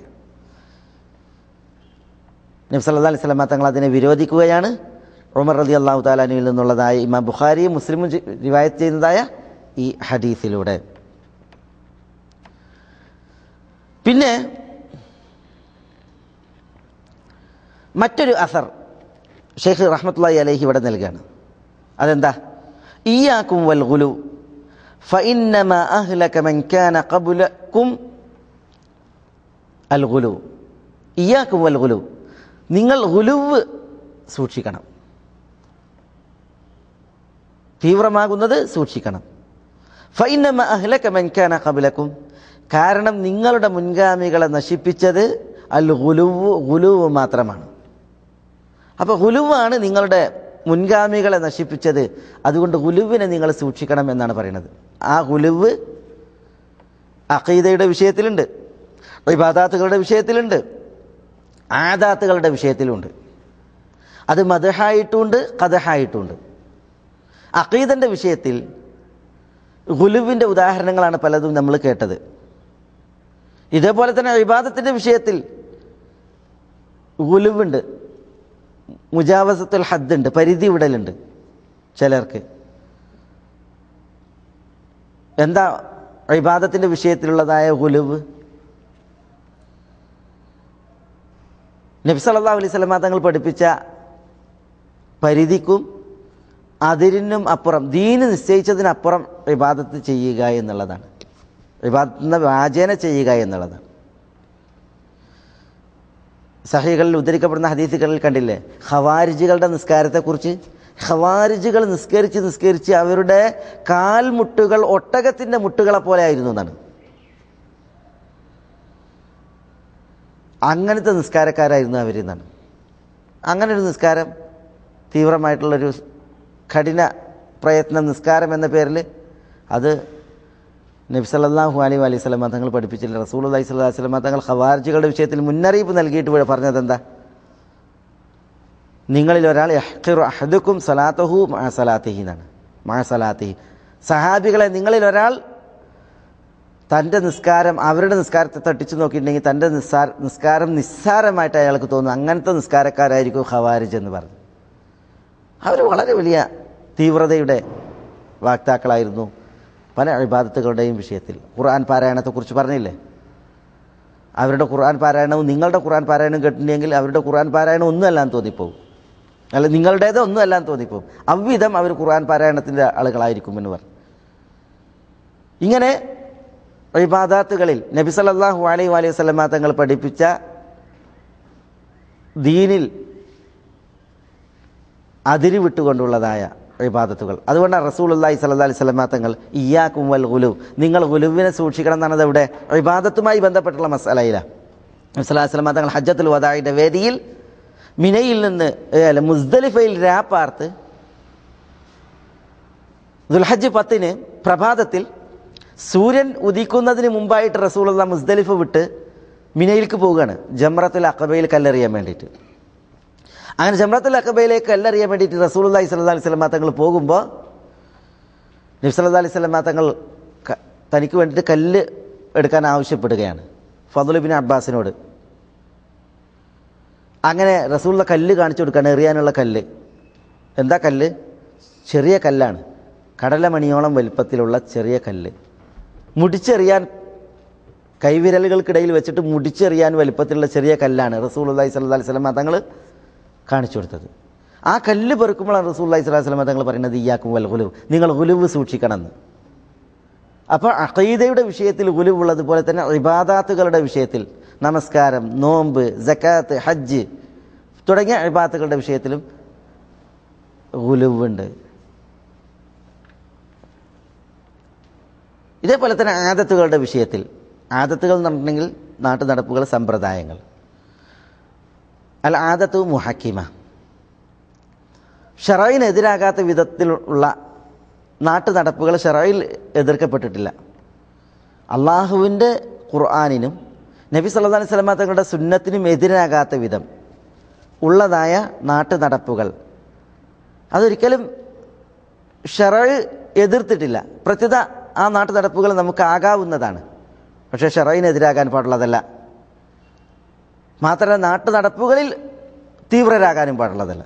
നബി സല്ലാ അലൈഹി സ്വലമ തങ്ങൾ അതിനെ വിരോധിക്കുകയാണ് ഉമർ റതി അള്ളാഹു താലാനുവിൽ നിന്നുള്ളതായ ഇമാം ബുഖാരിയും മുസ്ലിമും റിവായത്ത് ചെയ്യുന്നതായ ഈ ഹദീസിലൂടെ പിന്നെ മറ്റൊരു അസർ ഷെയ്ഖ് റഹ്മത്തുള്ളി അലൈഹി ഇവിടെ നൽകുകയാണ് അതെന്താ ഇയാക്കും വൽ ഗുലു ഫഇന്നമ അഹ്ലക മൻ കാന ഖബ്ലകും അൽ ഗുലു ഇയാക്കും വൽ ഗുലു നിങ്ങൾ ഗുലുവ് സൂക്ഷിക്കണം തീവ്രമാകുന്നത് സൂക്ഷിക്കണം ഫൈനമ അഹ്ലക മൻ കാന ഖബ്ലകും കാരണം നിങ്ങളുടെ മുൻഗാമികളെ നശിപ്പിച്ചത് അൽ ഗുലുവ് ഗുലുവ് മാത്രമാണ് അപ്പോൾ ഗുലുവാണ് നിങ്ങളുടെ മുൻഗാമികളെ നശിപ്പിച്ചത് അതുകൊണ്ട് ഗുലുവിനെ നിങ്ങൾ സൂക്ഷിക്കണം എന്നാണ് പറയുന്നത് ആ ഗുലുവ് അഖീദയുടെ വിഷയത്തിലുണ്ട് ഇബാദാത്തുകളുടെ വിഷയത്തിലുണ്ട് ആദാത്തുകളുടെ വിഷയത്തിലുണ്ട് അത് മദഹായിട്ടുമുണ്ട് കഥഹായിട്ടുമുണ്ട് അഖീദൻ്റെ വിഷയത്തിൽ ഗുലുവിൻ്റെ ഉദാഹരണങ്ങളാണ് പലതും നമ്മൾ കേട്ടത് ഇതേപോലെ തന്നെ ഇബാദത്തിൻ്റെ വിഷയത്തിൽ ഗുലുവുണ്ട് മുജാവസത്തുൽ ഹദ്ദുണ്ട് പരിധി വിടലുണ്ട് ചിലർക്ക് എന്താ ഇബാദത്തിൻ്റെ വിഷയത്തിലുള്ളതായ ഗുലുവ് നബി സല്ലല്ലാഹു അലൈഹി സ്വലമ തങ്ങൾ പഠിപ്പിച്ച പരിധിക്കും അതിരിനും അപ്പുറം ദീന് നിശ്ചയിച്ചതിനപ്പുറം ഇബാദത്ത് ചെയ്യുക എന്നുള്ളതാണ് ഇബാദത്ത് വാചേന ചെയ്യുക എന്നുള്ളതാണ് സഹികളിൽ ഉദ്ധരിക്കപ്പെടുന്ന ഹദീസുകളിൽ കണ്ടില്ലേ ഖവാരിജുകളുടെ നിസ്കാരത്തെക്കുറിച്ച് ഖവാരിജുകൾ നിസ്കരിച്ച് നിസ്കരിച്ച് അവരുടെ കാൽമുട്ടുകൾ ഒട്ടകത്തിൻ്റെ മുട്ടുകളെ പോലെ ആയിരുന്നു എന്നാണ് അങ്ങനത്തെ നിസ്കാരക്കാരായിരുന്നു അവരെന്നാണ് അങ്ങനെ ഒരു നിസ്കാരം തീവ്രമായിട്ടുള്ളൊരു കഠിന പ്രയത്ന നിസ്കാരം എന്ന പേരിൽ അത് നബി സല്ലല്ലാഹു അലൈഹി അലൈഹി സ്വലമ തങ്ങൾ പഠിപ്പിച്ചില്ല റസൂൽ അലൈഹി സ്വലാഹു വസ്ലമ തങ്ങൾ ഖവാർജികളുടെ വിഷയത്തിൽ മുന്നറിയിപ്പ് നൽകിയിട്ട് ഇവിടെ പറഞ്ഞത് എന്താ നിങ്ങളിൽ ഒരാൾ യഹ്ഖിറു അഹദുക്കും സലാത്തഹു മാ സലാത്തിഹി എന്നാണ് മാ സലാത്തിഹി സഹാബികളെ നിങ്ങളിൽ ഒരാൾ തൻ്റെ നിസ്കാരം അവരുടെ നിസ്കാരത്തെ തട്ടിച്ചു നോക്കിയിട്ടുണ്ടെങ്കിൽ തൻ്റെ നിസ്സാര നിസ്കാരം നിസ്സാരമായിട്ട് അയാൾക്ക് തോന്നും അങ്ങനത്തെ നിസ്കാരക്കാരായിരിക്കും ഖവാരിജ് എന്ന് പറഞ്ഞു അവർ വളരെ വലിയ തീവ്രതയുടെ വാക്താക്കളായിരുന്നു പല അഴിബാദത്തുകളുടെയും വിഷയത്തിൽ ഖുർആൻ പാരായണത്തെക്കുറിച്ച് പറഞ്ഞില്ലേ അവരുടെ ഖുർആൻ പാരായണവും നിങ്ങളുടെ ഖുർആൻ പാരായണം കേട്ടിട്ടുണ്ടെങ്കിൽ അവരുടെ ഖുർആൻ പാരായണം ഒന്നുമല്ലാന്ന് തോന്നിപ്പോവും അല്ല നിങ്ങളുടേത് ഒന്നുമല്ലാന്ന് തോന്നിപ്പോവും അவ்விധം അവർ ഖുർആൻ പാരായണത്തിൻ്റെ ആളുകളായിരിക്കും എന്ന് പറഞ്ഞു ഇങ്ങനെ ഇബാദാത്തുകളിൽ നബി സല്ലല്ലാഹു അലൈഹി അലൈഹി വസല്ലമ തങ്ങൾ പഠിപ്പിച്ച ദീനിൽ അതിരി വിട്ടുകൊണ്ടുള്ളതായ ഇബാദത്തുകൾ അതുകൊണ്ടാണ് റസൂലുള്ളാഹി സ്വല്ലല്ലാഹി അലൈഹി വസല്ലമ തങ്ങൾ ഇയ്യാക്കും വൽ ഗുലു നിങ്ങൾ ഗുലുവിനെ സൂക്ഷിക്കണം എന്നാണ് ഇവിടെ ഇബാദത്തുമായി ബന്ധപ്പെട്ടുള്ള മസലയിലാണ് നബി സല്ലല്ലാഹു അലൈഹി വസല്ലമ തങ്ങൾ ഹജ്ജത്തുൽ വദാഇന്റെ വേദിയിൽ മിനയിൽ നിന്ന് ഏ, അല്ല മുസ്ദലിഫയിൽ രാപ്പാർത്ത് ദുൽഹജ്ജ് പത്തിന് പ്രഭാതത്തിൽ സൂര്യൻ ഉദിക്കുന്നതിന് മുമ്പായിട്ട് റസൂലുള്ള മുസ്ദലിഫ് വിട്ട് മിനയിലേക്ക് പോവുകയാണ് ജമ്രത്തുൽ അക്കബയിൽ കല്ലെറിയാൻ വേണ്ടിയിട്ട് അങ്ങനെ ജമ്രത്തുൽ അക്കബയിലേക്ക് കല്ലെറിയാൻ വേണ്ടിയിട്ട് റസൂലുള്ളാഹി സ്വല്ലല്ലാഹി അലൈഹി വസല്ലം തങ്ങൾ പോകുമ്പോൾ നബി സല്ലല്ലാഹി അലൈഹി വസല്ലം തങ്ങൾ ക- തനിക്ക് വേണ്ടിയിട്ട് കല്ല് എടുക്കാൻ ആവശ്യപ്പെടുകയാണ് ഫതുലുബിൻ അബ്ബാസിനോട് അങ്ങനെ റസൂലുള്ള കല്ല് കാണിച്ചു കൊടുക്കുകയാണ് എറിയാനുള്ള കല്ല് എന്താ കല്ല് ചെറിയ കല്ലാണ് കടലമണിയോളം വലിപ്പത്തിലുള്ള ചെറിയ കല്ല് മുടിച്ചെറിയാൻ കൈവിരലുകൾക്കിടയിൽ വെച്ചിട്ട് മുടിച്ചെറിയാൻ വലിപ്പത്തിലുള്ള ചെറിയ കല്ലാണ് റസൂൽ അള്ളഹി സ്വല്ലാ വസ്ലമ തങ്ങൾ കാണിച്ചു കൊടുത്തത് ആ കല്ല് പെറുക്കുമ്പോഴാണ് റസൂൽ അള്ളഹി സ്വലാഹി സ്വലമ തങ്ങൾ പറയുന്നത് ഇയാക്കും വൽ ഗുലുവ് നിങ്ങൾ ഗുലുവ് സൂക്ഷിക്കണമെന്ന് അപ്പോൾ അഖീദയുടെ വിഷയത്തിൽ ഗുലുവുള്ളതുപോലെ തന്നെ ഇബാദാത്തുകളുടെ വിഷയത്തിൽ നമസ്കാരം നോമ്പ് ജക്കാത്ത് ഹജ്ജ് തുടങ്ങിയ ഇബാദത്തുകളുടെ വിഷയത്തിലും ഗുലുവുണ്ട് ഇതേപോലെ തന്നെ ആദത്തുകളുടെ വിഷയത്തിൽ ആദത്തുകൾ എന്ന് പറഞ്ഞിട്ടുണ്ടെങ്കിൽ നാട്ടു നടപ്പുകൾ സമ്പ്രദായങ്ങൾ അൽ ആദത്തു മുഹക്കിമ ഷറയിനെതിരാകാത്ത വിധത്തിലുള്ള നാട്ടു നടപ്പുകൾ ഷറയിൽ എതിർക്കപ്പെട്ടിട്ടില്ല അള്ളാഹുവിൻ്റെ ഖുർആാനിനും നബി സല്ലാ അലൈഹി സ്വലമ തങ്ങളുടെ സുന്നത്തിനും എതിരാകാത്ത വിധം ഉള്ളതായ നാട്ടു നടപ്പുകൾ അതൊരിക്കലും ഷറഴ് എതിർത്തിട്ടില്ല പ്രത്യുത ആ നാട്ടു നടപ്പുകൾ നമുക്ക് ആകാവുന്നതാണ് പക്ഷേ ഷറയിനെതിരാകാൻ പാടുള്ളതല്ല മാത്രമല്ല നാട്ടു നടപ്പുകളിൽ തീവ്രരാകാനും പാടുള്ളതല്ല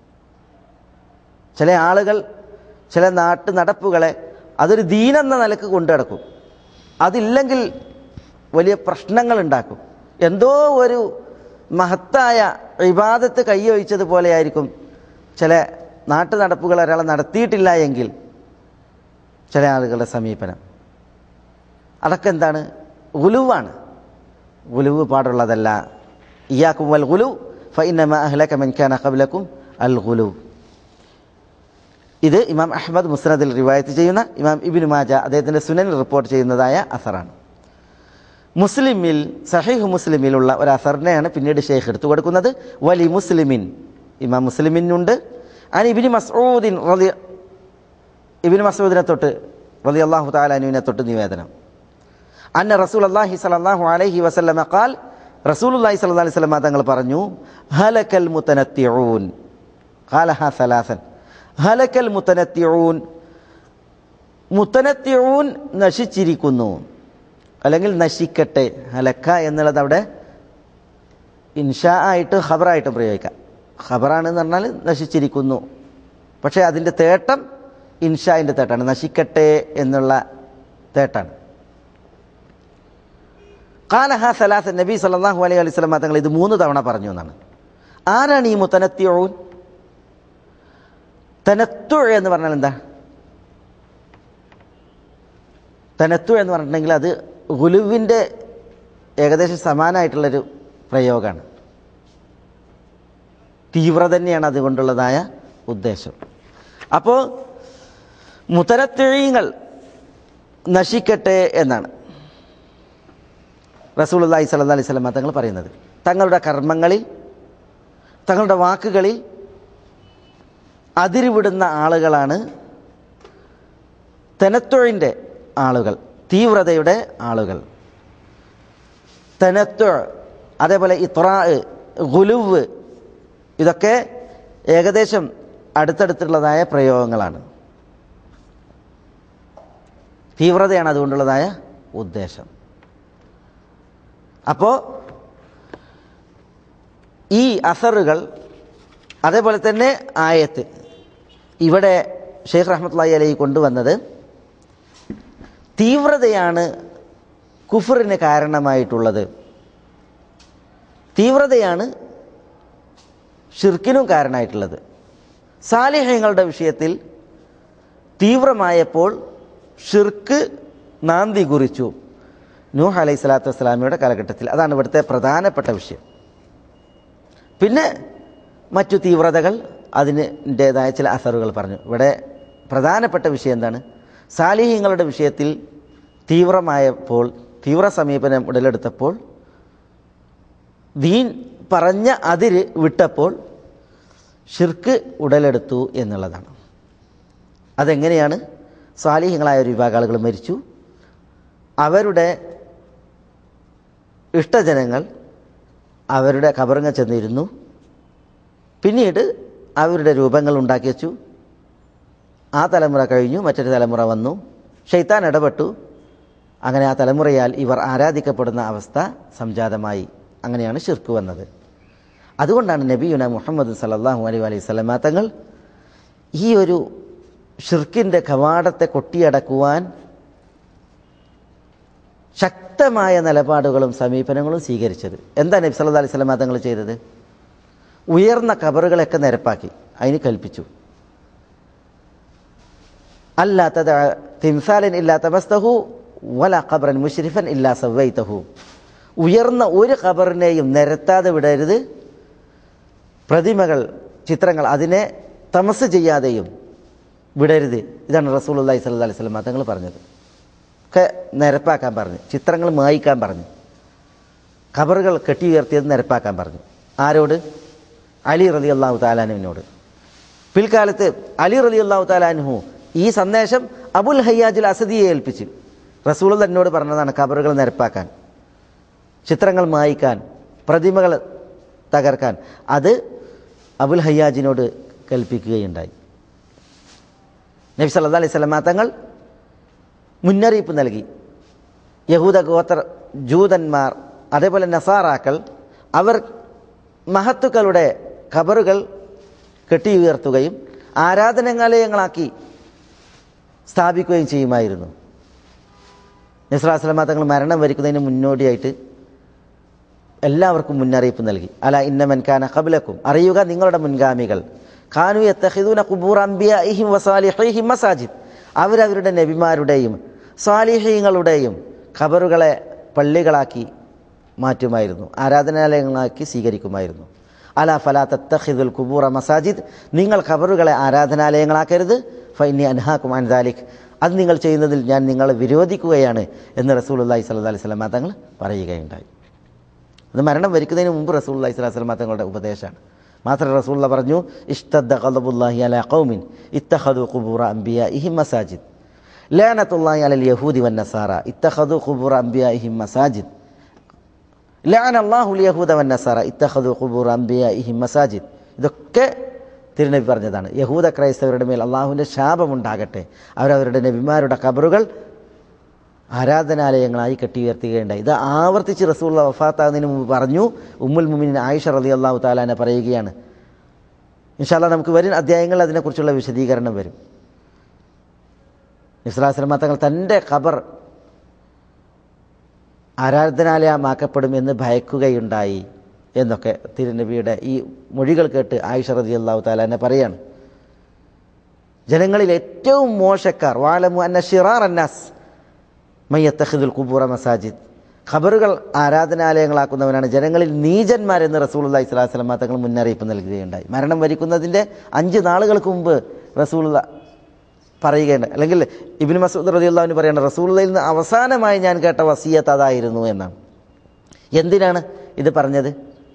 ചില ആളുകൾ ചില നാട്ടു നടപ്പുകളെ അതൊരു ദീനെന്ന നിലക്ക് കൊണ്ടു നടക്കും അതില്ലെങ്കിൽ വലിയ പ്രശ്നങ്ങൾ ഉണ്ടാക്കും എന്തോ ഒരു മഹത്തായ വിവാദത്ത് കൈയൊഴിച്ചതുപോലെയായിരിക്കും ചില നാട്ടു നടപ്പുകൾ ഒരാൾ നടത്തിയിട്ടില്ല എങ്കിൽ ചില ആളുകളുടെ സമീപനം അതൊക്കെ എന്താണ് ഗുലുവാണ് ഗുലുവ് പാടുള്ളതല്ല ഇയാക്കും വൽ ഗുലു ഫൈനമ അഹ്ലക മെൻഖാന ഖബ്ലക്കും അൽ ഗുലു ഇത് ഇമാം അഹമ്മദ് മുസ്നദിൽ റിവായത്ത് ചെയ്യുന്ന ഇമാം ഇബിൻ മാജ അദ്ദേഹത്തിൻ്റെ സുനനിൽ റിപ്പോർട്ട് ചെയ്യുന്നതായ അസറാണ് മുസ്ലിമിൽ സഹീഹ് മുസ്ലിമിലുള്ള ഒരു അസറിനെയാണ് പിന്നീട് ഷെയ്ഖ് എടുത്തു കൊടുക്കുന്നത് വലി മുസ്ലിമിൻ ഇമാം മുസ്ലിമിനുണ്ട് അനി ഇബിന് മസൂദിൻ റലി ഇബിന് മസൂദിനെ തൊട്ട് റലി അള്ളാഹു താലാനുവിനെ തൊട്ട് നിവേദനം അന്ന റസൂൽ അള്ളാഹി സലാഹു അലൈഹി വസല്ലമ ഖാൽ റസൂൽ അള്ളാഹി സല്ലാ അലൈഹി സ്വലമ തങ്ങൾ പറഞ്ഞു ഹലക്കൽ മുത്തനത്തിഊൻ ഖാലഹ സലാസൻ ഹലക്കൽ മുത്തനത്തിഊൻ മുത്തനത്തിഊൻ നശിച്ചിരിക്കുന്നു അല്ലെങ്കിൽ നശിക്കട്ടെ ഹലക്ക എന്നുള്ളത് അവിടെ ഇൻഷാ ആയിട്ട് ഖബറായിട്ട് പ്രയോഗിക്കാം ഖബറാണെന്ന് പറഞ്ഞാൽ നശിച്ചിരിക്കുന്നു പക്ഷേ അതിൻ്റെ തേട്ടം ഇൻഷാൻ്റെ തേട്ടാണ് നശിക്കട്ടെ എന്നുള്ള തേട്ടാണ് കാലഹ സലാസ് നബി സല്ലാഹു അലൈഹി അലൈഹി സ്വലം തങ്ങൾ ഇത് മൂന്ന് തവണ പറഞ്ഞു എന്നാണ് ആരാണ് ഈ മുത്തനത്തിയോൻ തനത്തു എന്ന് പറഞ്ഞാൽ എന്താ തനത്തു എന്ന് പറഞ്ഞിട്ടുണ്ടെങ്കിൽ അത് ഗുലുവിൻ്റെ ഏകദേശം സമാനമായിട്ടുള്ളൊരു പ്രയോഗമാണ് തീവ്ര തന്നെയാണ് അതുകൊണ്ടുള്ളതായ ഉദ്ദേശം അപ്പോൾ മുത്തരത്തിഴീങ്ങൾ നശിക്കട്ടെ എന്നാണ് റസൂലുള്ളാഹി സ്വല്ലല്ലാഹി അലൈഹി വസല്ലം തങ്ങൾ പറയുന്നത് തങ്ങളുടെ കർമ്മങ്ങളിൽ തങ്ങളുടെ വാക്കുകളിൽ അതിരുവിടുന്ന ആളുകളാണ് തെനത്തൊഴിൻ്റെ ആളുകൾ തീവ്രതയുടെ ആളുകൾ തെനത്തൊ അതേപോലെ ഇത്രാ ഗുലുവ് ഇതൊക്കെ ഏകദേശം അടുത്തടുത്തുള്ളതായ പ്രയോഗങ്ങളാണ് തീവ്രതയാണ് അതുകൊണ്ടുള്ളതായ ഉദ്ദേശം അപ്പോൾ ഈ അസറുകൾ അതേപോലെ തന്നെ ആയത്ത് ഇവിടെ ഷെയ്ഖ് റഹ്മത്തുള്ളി അലൈഹി കൊണ്ടുവന്നത് തീവ്രതയാണ് കുഫറിന് കാരണമായിട്ടുള്ളത് തീവ്രതയാണ് ഷിർക്കിനും കാരണമായിട്ടുള്ളത് സാലിഹ്യങ്ങളുടെ വിഷയത്തിൽ തീവ്രമായപ്പോൾ ഷിർക്ക് നാന്തി കുറിച്ചു നൂഹ് അലൈഹി സ്വലാത്തു വസ്സലാമിയുടെ കാലഘട്ടത്തിൽ അതാണ് ഇവിടുത്തെ പ്രധാനപ്പെട്ട വിഷയം പിന്നെ മറ്റു തീവ്രതകൾ അതിൻ്റേതായ ചില അസറുകൾ പറഞ്ഞു ഇവിടെ പ്രധാനപ്പെട്ട വിഷയം എന്താണ് സാലിഹ്യങ്ങളുടെ വിഷയത്തിൽ തീവ്രമായപ്പോൾ തീവ്ര സമീപനം ഉടലെടുത്തപ്പോൾ ദീൻ പറഞ്ഞ അതിര് വിട്ടപ്പോൾ ഷിർക്ക് ഉടലെടുത്തു എന്നുള്ളതാണ് അതെങ്ങനെയാണ് സാലിഹ്യങ്ങളായ ഒരു വിഭാഗം ആളുകൾ മരിച്ചു അവരുടെ ഇഷ്ടജനങ്ങൾ അവരുടെ കബറിങ്ങ ചെന്നിരുന്നു പിന്നീട് അവരുടെ രൂപങ്ങൾ ഉണ്ടാക്കി വെച്ചു ആ തലമുറ കഴിഞ്ഞു മറ്റൊരു തലമുറ വന്നു ഷെയ്ത്താൻ ഇടപെട്ടു അങ്ങനെ ആ തലമുറയാൽ ഇവർ ആരാധിക്കപ്പെടുന്ന അവസ്ഥ സംജാതമായി അങ്ങനെയാണ് ഷിർക്ക് വന്നത് അതുകൊണ്ടാണ് നബിയുന മുഹമ്മദ് സല്ലാഹു അലൈഹി അലൈഹി സ്വലമാ തങ്ങൾ ഈ ഒരു ഷിർക്കിൻ്റെ കവാടത്തെ കൊട്ടിയടക്കുവാൻ ശക്തമായ നിലപാടുകളും സമീപനങ്ങളും സ്വീകരിച്ചത് എന്താ നബി സല്ലല്ലാഹു അലൈഹി വസല്ലം തങ്ങൾ ചെയ്തത് ഉയർന്ന കബറുകളൊക്കെ നിരപ്പാക്കി അതിന് കൽപ്പിച്ചു അല്ലാത്ത തിംസാലൻ ഇല്ലാത്ത മസ്തഹു വല ഖബറൻ മുഷ്രിഫൻ ഇല്ലാ സവൈതഹു ഉയർന്ന ഒരു ഖബറിനെയും നിരത്താതെ വിടരുത് പ്രതിമകൾ ചിത്രങ്ങൾ അതിനെ തമസ് ചെയ്യാതെയും വിടരുത് ഇതാണ് റസൂലുള്ളാഹി സ്വല്ലല്ലാഹി അലൈഹി വസല്ലം തങ്ങൾ പറഞ്ഞത് ഒക്കെ നിരപ്പാക്കാൻ പറഞ്ഞു ചിത്രങ്ങൾ മായിക്കാൻ പറഞ്ഞു ഖബറുകൾ കെട്ടി ഉയർത്തിയത് നിരപ്പാക്കാൻ പറഞ്ഞു ആരോട് അലി റലി അള്ളാഹു താലാനുവിനോട് പിൽക്കാലത്ത് അലി റലി അള്ളാഹു താലാനുഹു ഈ സന്ദേശം അബുൽ ഹയ്യാജുൽ അസദിയെ ഏൽപ്പിച്ചു റസൂൾ എന്നോട് പറഞ്ഞതാണ് ഖബറുകൾ നിരപ്പാക്കാൻ ചിത്രങ്ങൾ മായിക്കാൻ പ്രതിമകൾ തകർക്കാൻ അത് അബുൽ ഹയ്യാജിനോട് കൽപ്പിക്കുകയുണ്ടായി നബി സല്ലാ അലൈഹി സ്വലമാ തങ്ങൾ മുന്നറിയിപ്പ് നൽകി യഹൂദ ഗോത്ര ജൂതന്മാർ അതേപോലെ നസാറാക്കൾ അവർ മഹത്തുക്കളുടെ ഖബറുകൾ കെട്ടിയുയർത്തുകയും ആരാധനാലയങ്ങളാക്കി സ്ഥാപിക്കുകയും ചെയ്യുമായിരുന്നു നസ്രാസ്ലമ തങ്ങൾ മരണം വരിക്കുന്നതിന് മുന്നോടിയായിട്ട് എല്ലാവർക്കും മുന്നറിയിപ്പ് നൽകി അല ഇന്നമൻ കാന കബലക്കും അറിയുക നിങ്ങളുടെ മുൻഗാമികൾ ഖാനു യത്തഹിദൂന ഖുബൂർ അംബിയാഹിം വസാലിഹീഹിം മസാജിദ് അവരവരുടെ നബിമാരുടെയും സ്വാലിഹീങ്ങളുടെയും ഖബറുകളെ പള്ളികളാക്കി മാറ്റുമായിരുന്നു ആരാധനാലയങ്ങളാക്കി സ്വീകരിക്കുമായിരുന്നു അല ഫലാ തത്തഹിദുൽ കുബൂറ മസാജിദ് നിങ്ങൾ ഖബറുകളെ ആരാധനാലയങ്ങളാക്കരുത് ഫൈനി അൻഹാക്കും അൻദാലിഖ് അത് നിങ്ങൾ ചെയ്യുന്നതിൽ ഞാൻ നിങ്ങളെ വിരോധിക്കുകയാണ് എന്ന് റസൂൽ അള്ളഹി സ്വല്ലാ അലൈഹി സ്വലമ തങ്ങൾ പറയുകയുണ്ടായി അത് മരണം വരിക്കുന്നതിന് മുമ്പ് റസൂൽ അള്ളഹി സ്വലാഹു സ്വലമ തങ്ങളുടെ ഉപദേശമാണ് മാത്രം റസൂള്ള പറഞ്ഞു ഇഷ്തദ്ദ ഖദബുല്ലാഹി അല ഖൗമിൻ ഇത്തഖദു ഖുബൂറ അംബിയാഇഹിം മസാജിദ് ലാനത്തുല്ലാഹി അലൽ യഹൂദി വൻ നസാറ ഇത്തഖദു ഖുബൂറ അംബിയാഇഹിം മസാജിദ് ലാന അല്ലാഹുൽ യഹൂദ വൻ നസാറ ഇത്തഖദു ഖുബൂറ അംബിയാഇഹിം മസാജിദ് ഇതൊക്കെ തിരുനബി പറഞ്ഞതാണ് യഹൂദ ക്രൈസ്തവരുടെ മേൽ അള്ളാഹുവിൻ്റെ ശാപമുണ്ടാകട്ടെ അവരവരുടെ നബിമാരുടെ കബറുകൾ ആരാധനാലയങ്ങളായി കെട്ടിയുയർത്തുകയുണ്ടായി ഇത് ആവർത്തിച്ച് റസൂള്ള വഫാത്താകുന്നതിന് മുമ്പ് പറഞ്ഞു ഉമ്മുൽ മുമിൻ ആയിഷ റലി അള്ളാഹു താലാനെ പറയുകയാണ് ഇൻഷാല്ല നമുക്ക് വരും അധ്യായങ്ങളിൽ അതിനെക്കുറിച്ചുള്ള വിശദീകരണം വരും ഇസ്ലാസ്ലമ തങ്ങൾ തൻ്റെ ഖബർ ആരാധനാലയമാക്കപ്പെടും എന്ന് ഭയക്കുകയുണ്ടായി എന്നൊക്കെ തിരുനബിയുടെ ഈ മൊഴികൾ കേട്ട് ആയിഷ റതി അള്ളാഹു താലാനെ പറയാണ് ജനങ്ങളിൽ ഏറ്റവും മോശക്കാർ വാലമു അന്ന ഷിറാർ അന്നാസ് മയ്യത്തഹിദുൽ കുബൂറ മസാജിദ് ഖബറുകൾ ആരാധനാലയങ്ങളാക്കുന്നവനാണ് ജനങ്ങളിൽ നീചന്മാരെന്ന് റസൂൽ അള്ളഹി സ്വലാസ്ലമ തങ്ങൾ മുന്നറിയിപ്പ് നൽകുകയുണ്ടായി മരണം വരിക്കുന്നതിൻ്റെ അഞ്ച് നാളുകൾക്ക് മുമ്പ് റസൂൽ പറയുകയുണ്ട് അല്ലെങ്കിൽ ഇബിൻ മസൂദ് റതി അള്ളാഹുവിന് പറയേണ്ട റസൂള്ളയിൽ നിന്ന് അവസാനമായി ഞാൻ കേട്ട വസീയത്ത് അതായിരുന്നു എന്നാണ് എന്തിനാണ് ഇത് പറഞ്ഞത്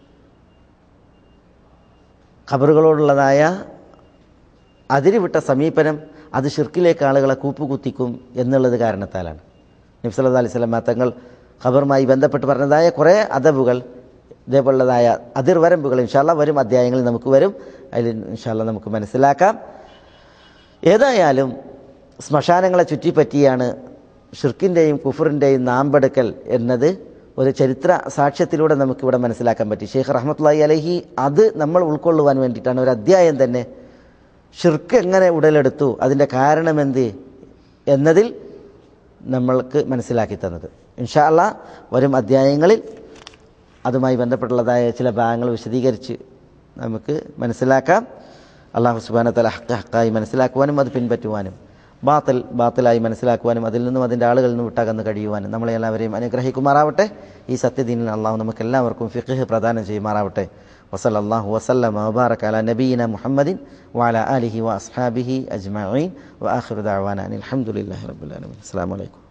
ഖബറുകളോടുള്ളതായ അതിരുവിട്ട സമീപനം അത് ഷിർക്കിലേക്ക് ആളുകളെ കൂപ്പുകുത്തിക്കും എന്നുള്ളത് കാരണത്താലാണ് നബ്സല്ലാ അലൈഹി സ്വലം തങ്ങൾ ഖബറുമായി ബന്ധപ്പെട്ട് പറഞ്ഞതായ കുറേ അതബുകൾ ഇതേപോലുള്ളതായ അതിർവരമ്പുകൾ ഇൻഷാല്ല വരും അധ്യായങ്ങളിൽ നമുക്ക് വരും അതിൽ ഇൻഷാല്ല നമുക്ക് മനസ്സിലാക്കാം ഏതായാലും ശ്മശാനങ്ങളെ ചുറ്റിപ്പറ്റിയാണ് ഷിർക്കിൻ്റെയും കുഫറിൻ്റെയും നാമ്പെടുക്കൽ എന്നത് ഒരു ചരിത്ര സാക്ഷ്യത്തിലൂടെ നമുക്കിവിടെ മനസ്സിലാക്കാൻ പറ്റി ഷെയ്ഖ് റഹ്മത്തുള്ളി അലഹി അത് നമ്മൾ ഉൾക്കൊള്ളുവാൻ വേണ്ടിയിട്ടാണ് ഒരു അധ്യായം തന്നെ ഷിർക്ക് എങ്ങനെ ഉടലെടുത്തു അതിൻ്റെ കാരണമെന്ത് എന്നതിൽ നമ്മൾക്ക് മനസ്സിലാക്കി തന്നത് ഇൻഷാ അല്ല വരും അധ്യായങ്ങളിൽ അതുമായി ബന്ധപ്പെട്ടുള്ളതായ ചില ഭാഗങ്ങൾ വിശദീകരിച്ച് നമുക്ക് മനസ്സിലാക്കാം അള്ളാഹു സുബാന തല ഹക്ക് ഹക്കായി മനസ്സിലാക്കുവാനും അത് പിൻപറ്റുവാനും ബാത്തിൽ ബാത്തിലായി മനസ്സിലാക്കുവാനും അതിൽ നിന്നും അതിൻ്റെ ആളുകളിൽ നിന്ന് വിട്ടകന്ന് കഴിയുവാനും നമ്മളെ എല്ലാവരെയും അനുഗ്രഹിക്കുമാറാവട്ടെ ഈ സത്യദീനിൽ അള്ളാഹു നമുക്ക് എല്ലാവർക്കും ഫിഖ് പ്രദാനം ചെയ്യുമാറാവട്ടെ وصلى الله وسلم وبارك على نبينا محمد وعلى آله وأصحابه أجمعين وآخر دعوانا أن الحمد لله رب العالمين السلام عليكم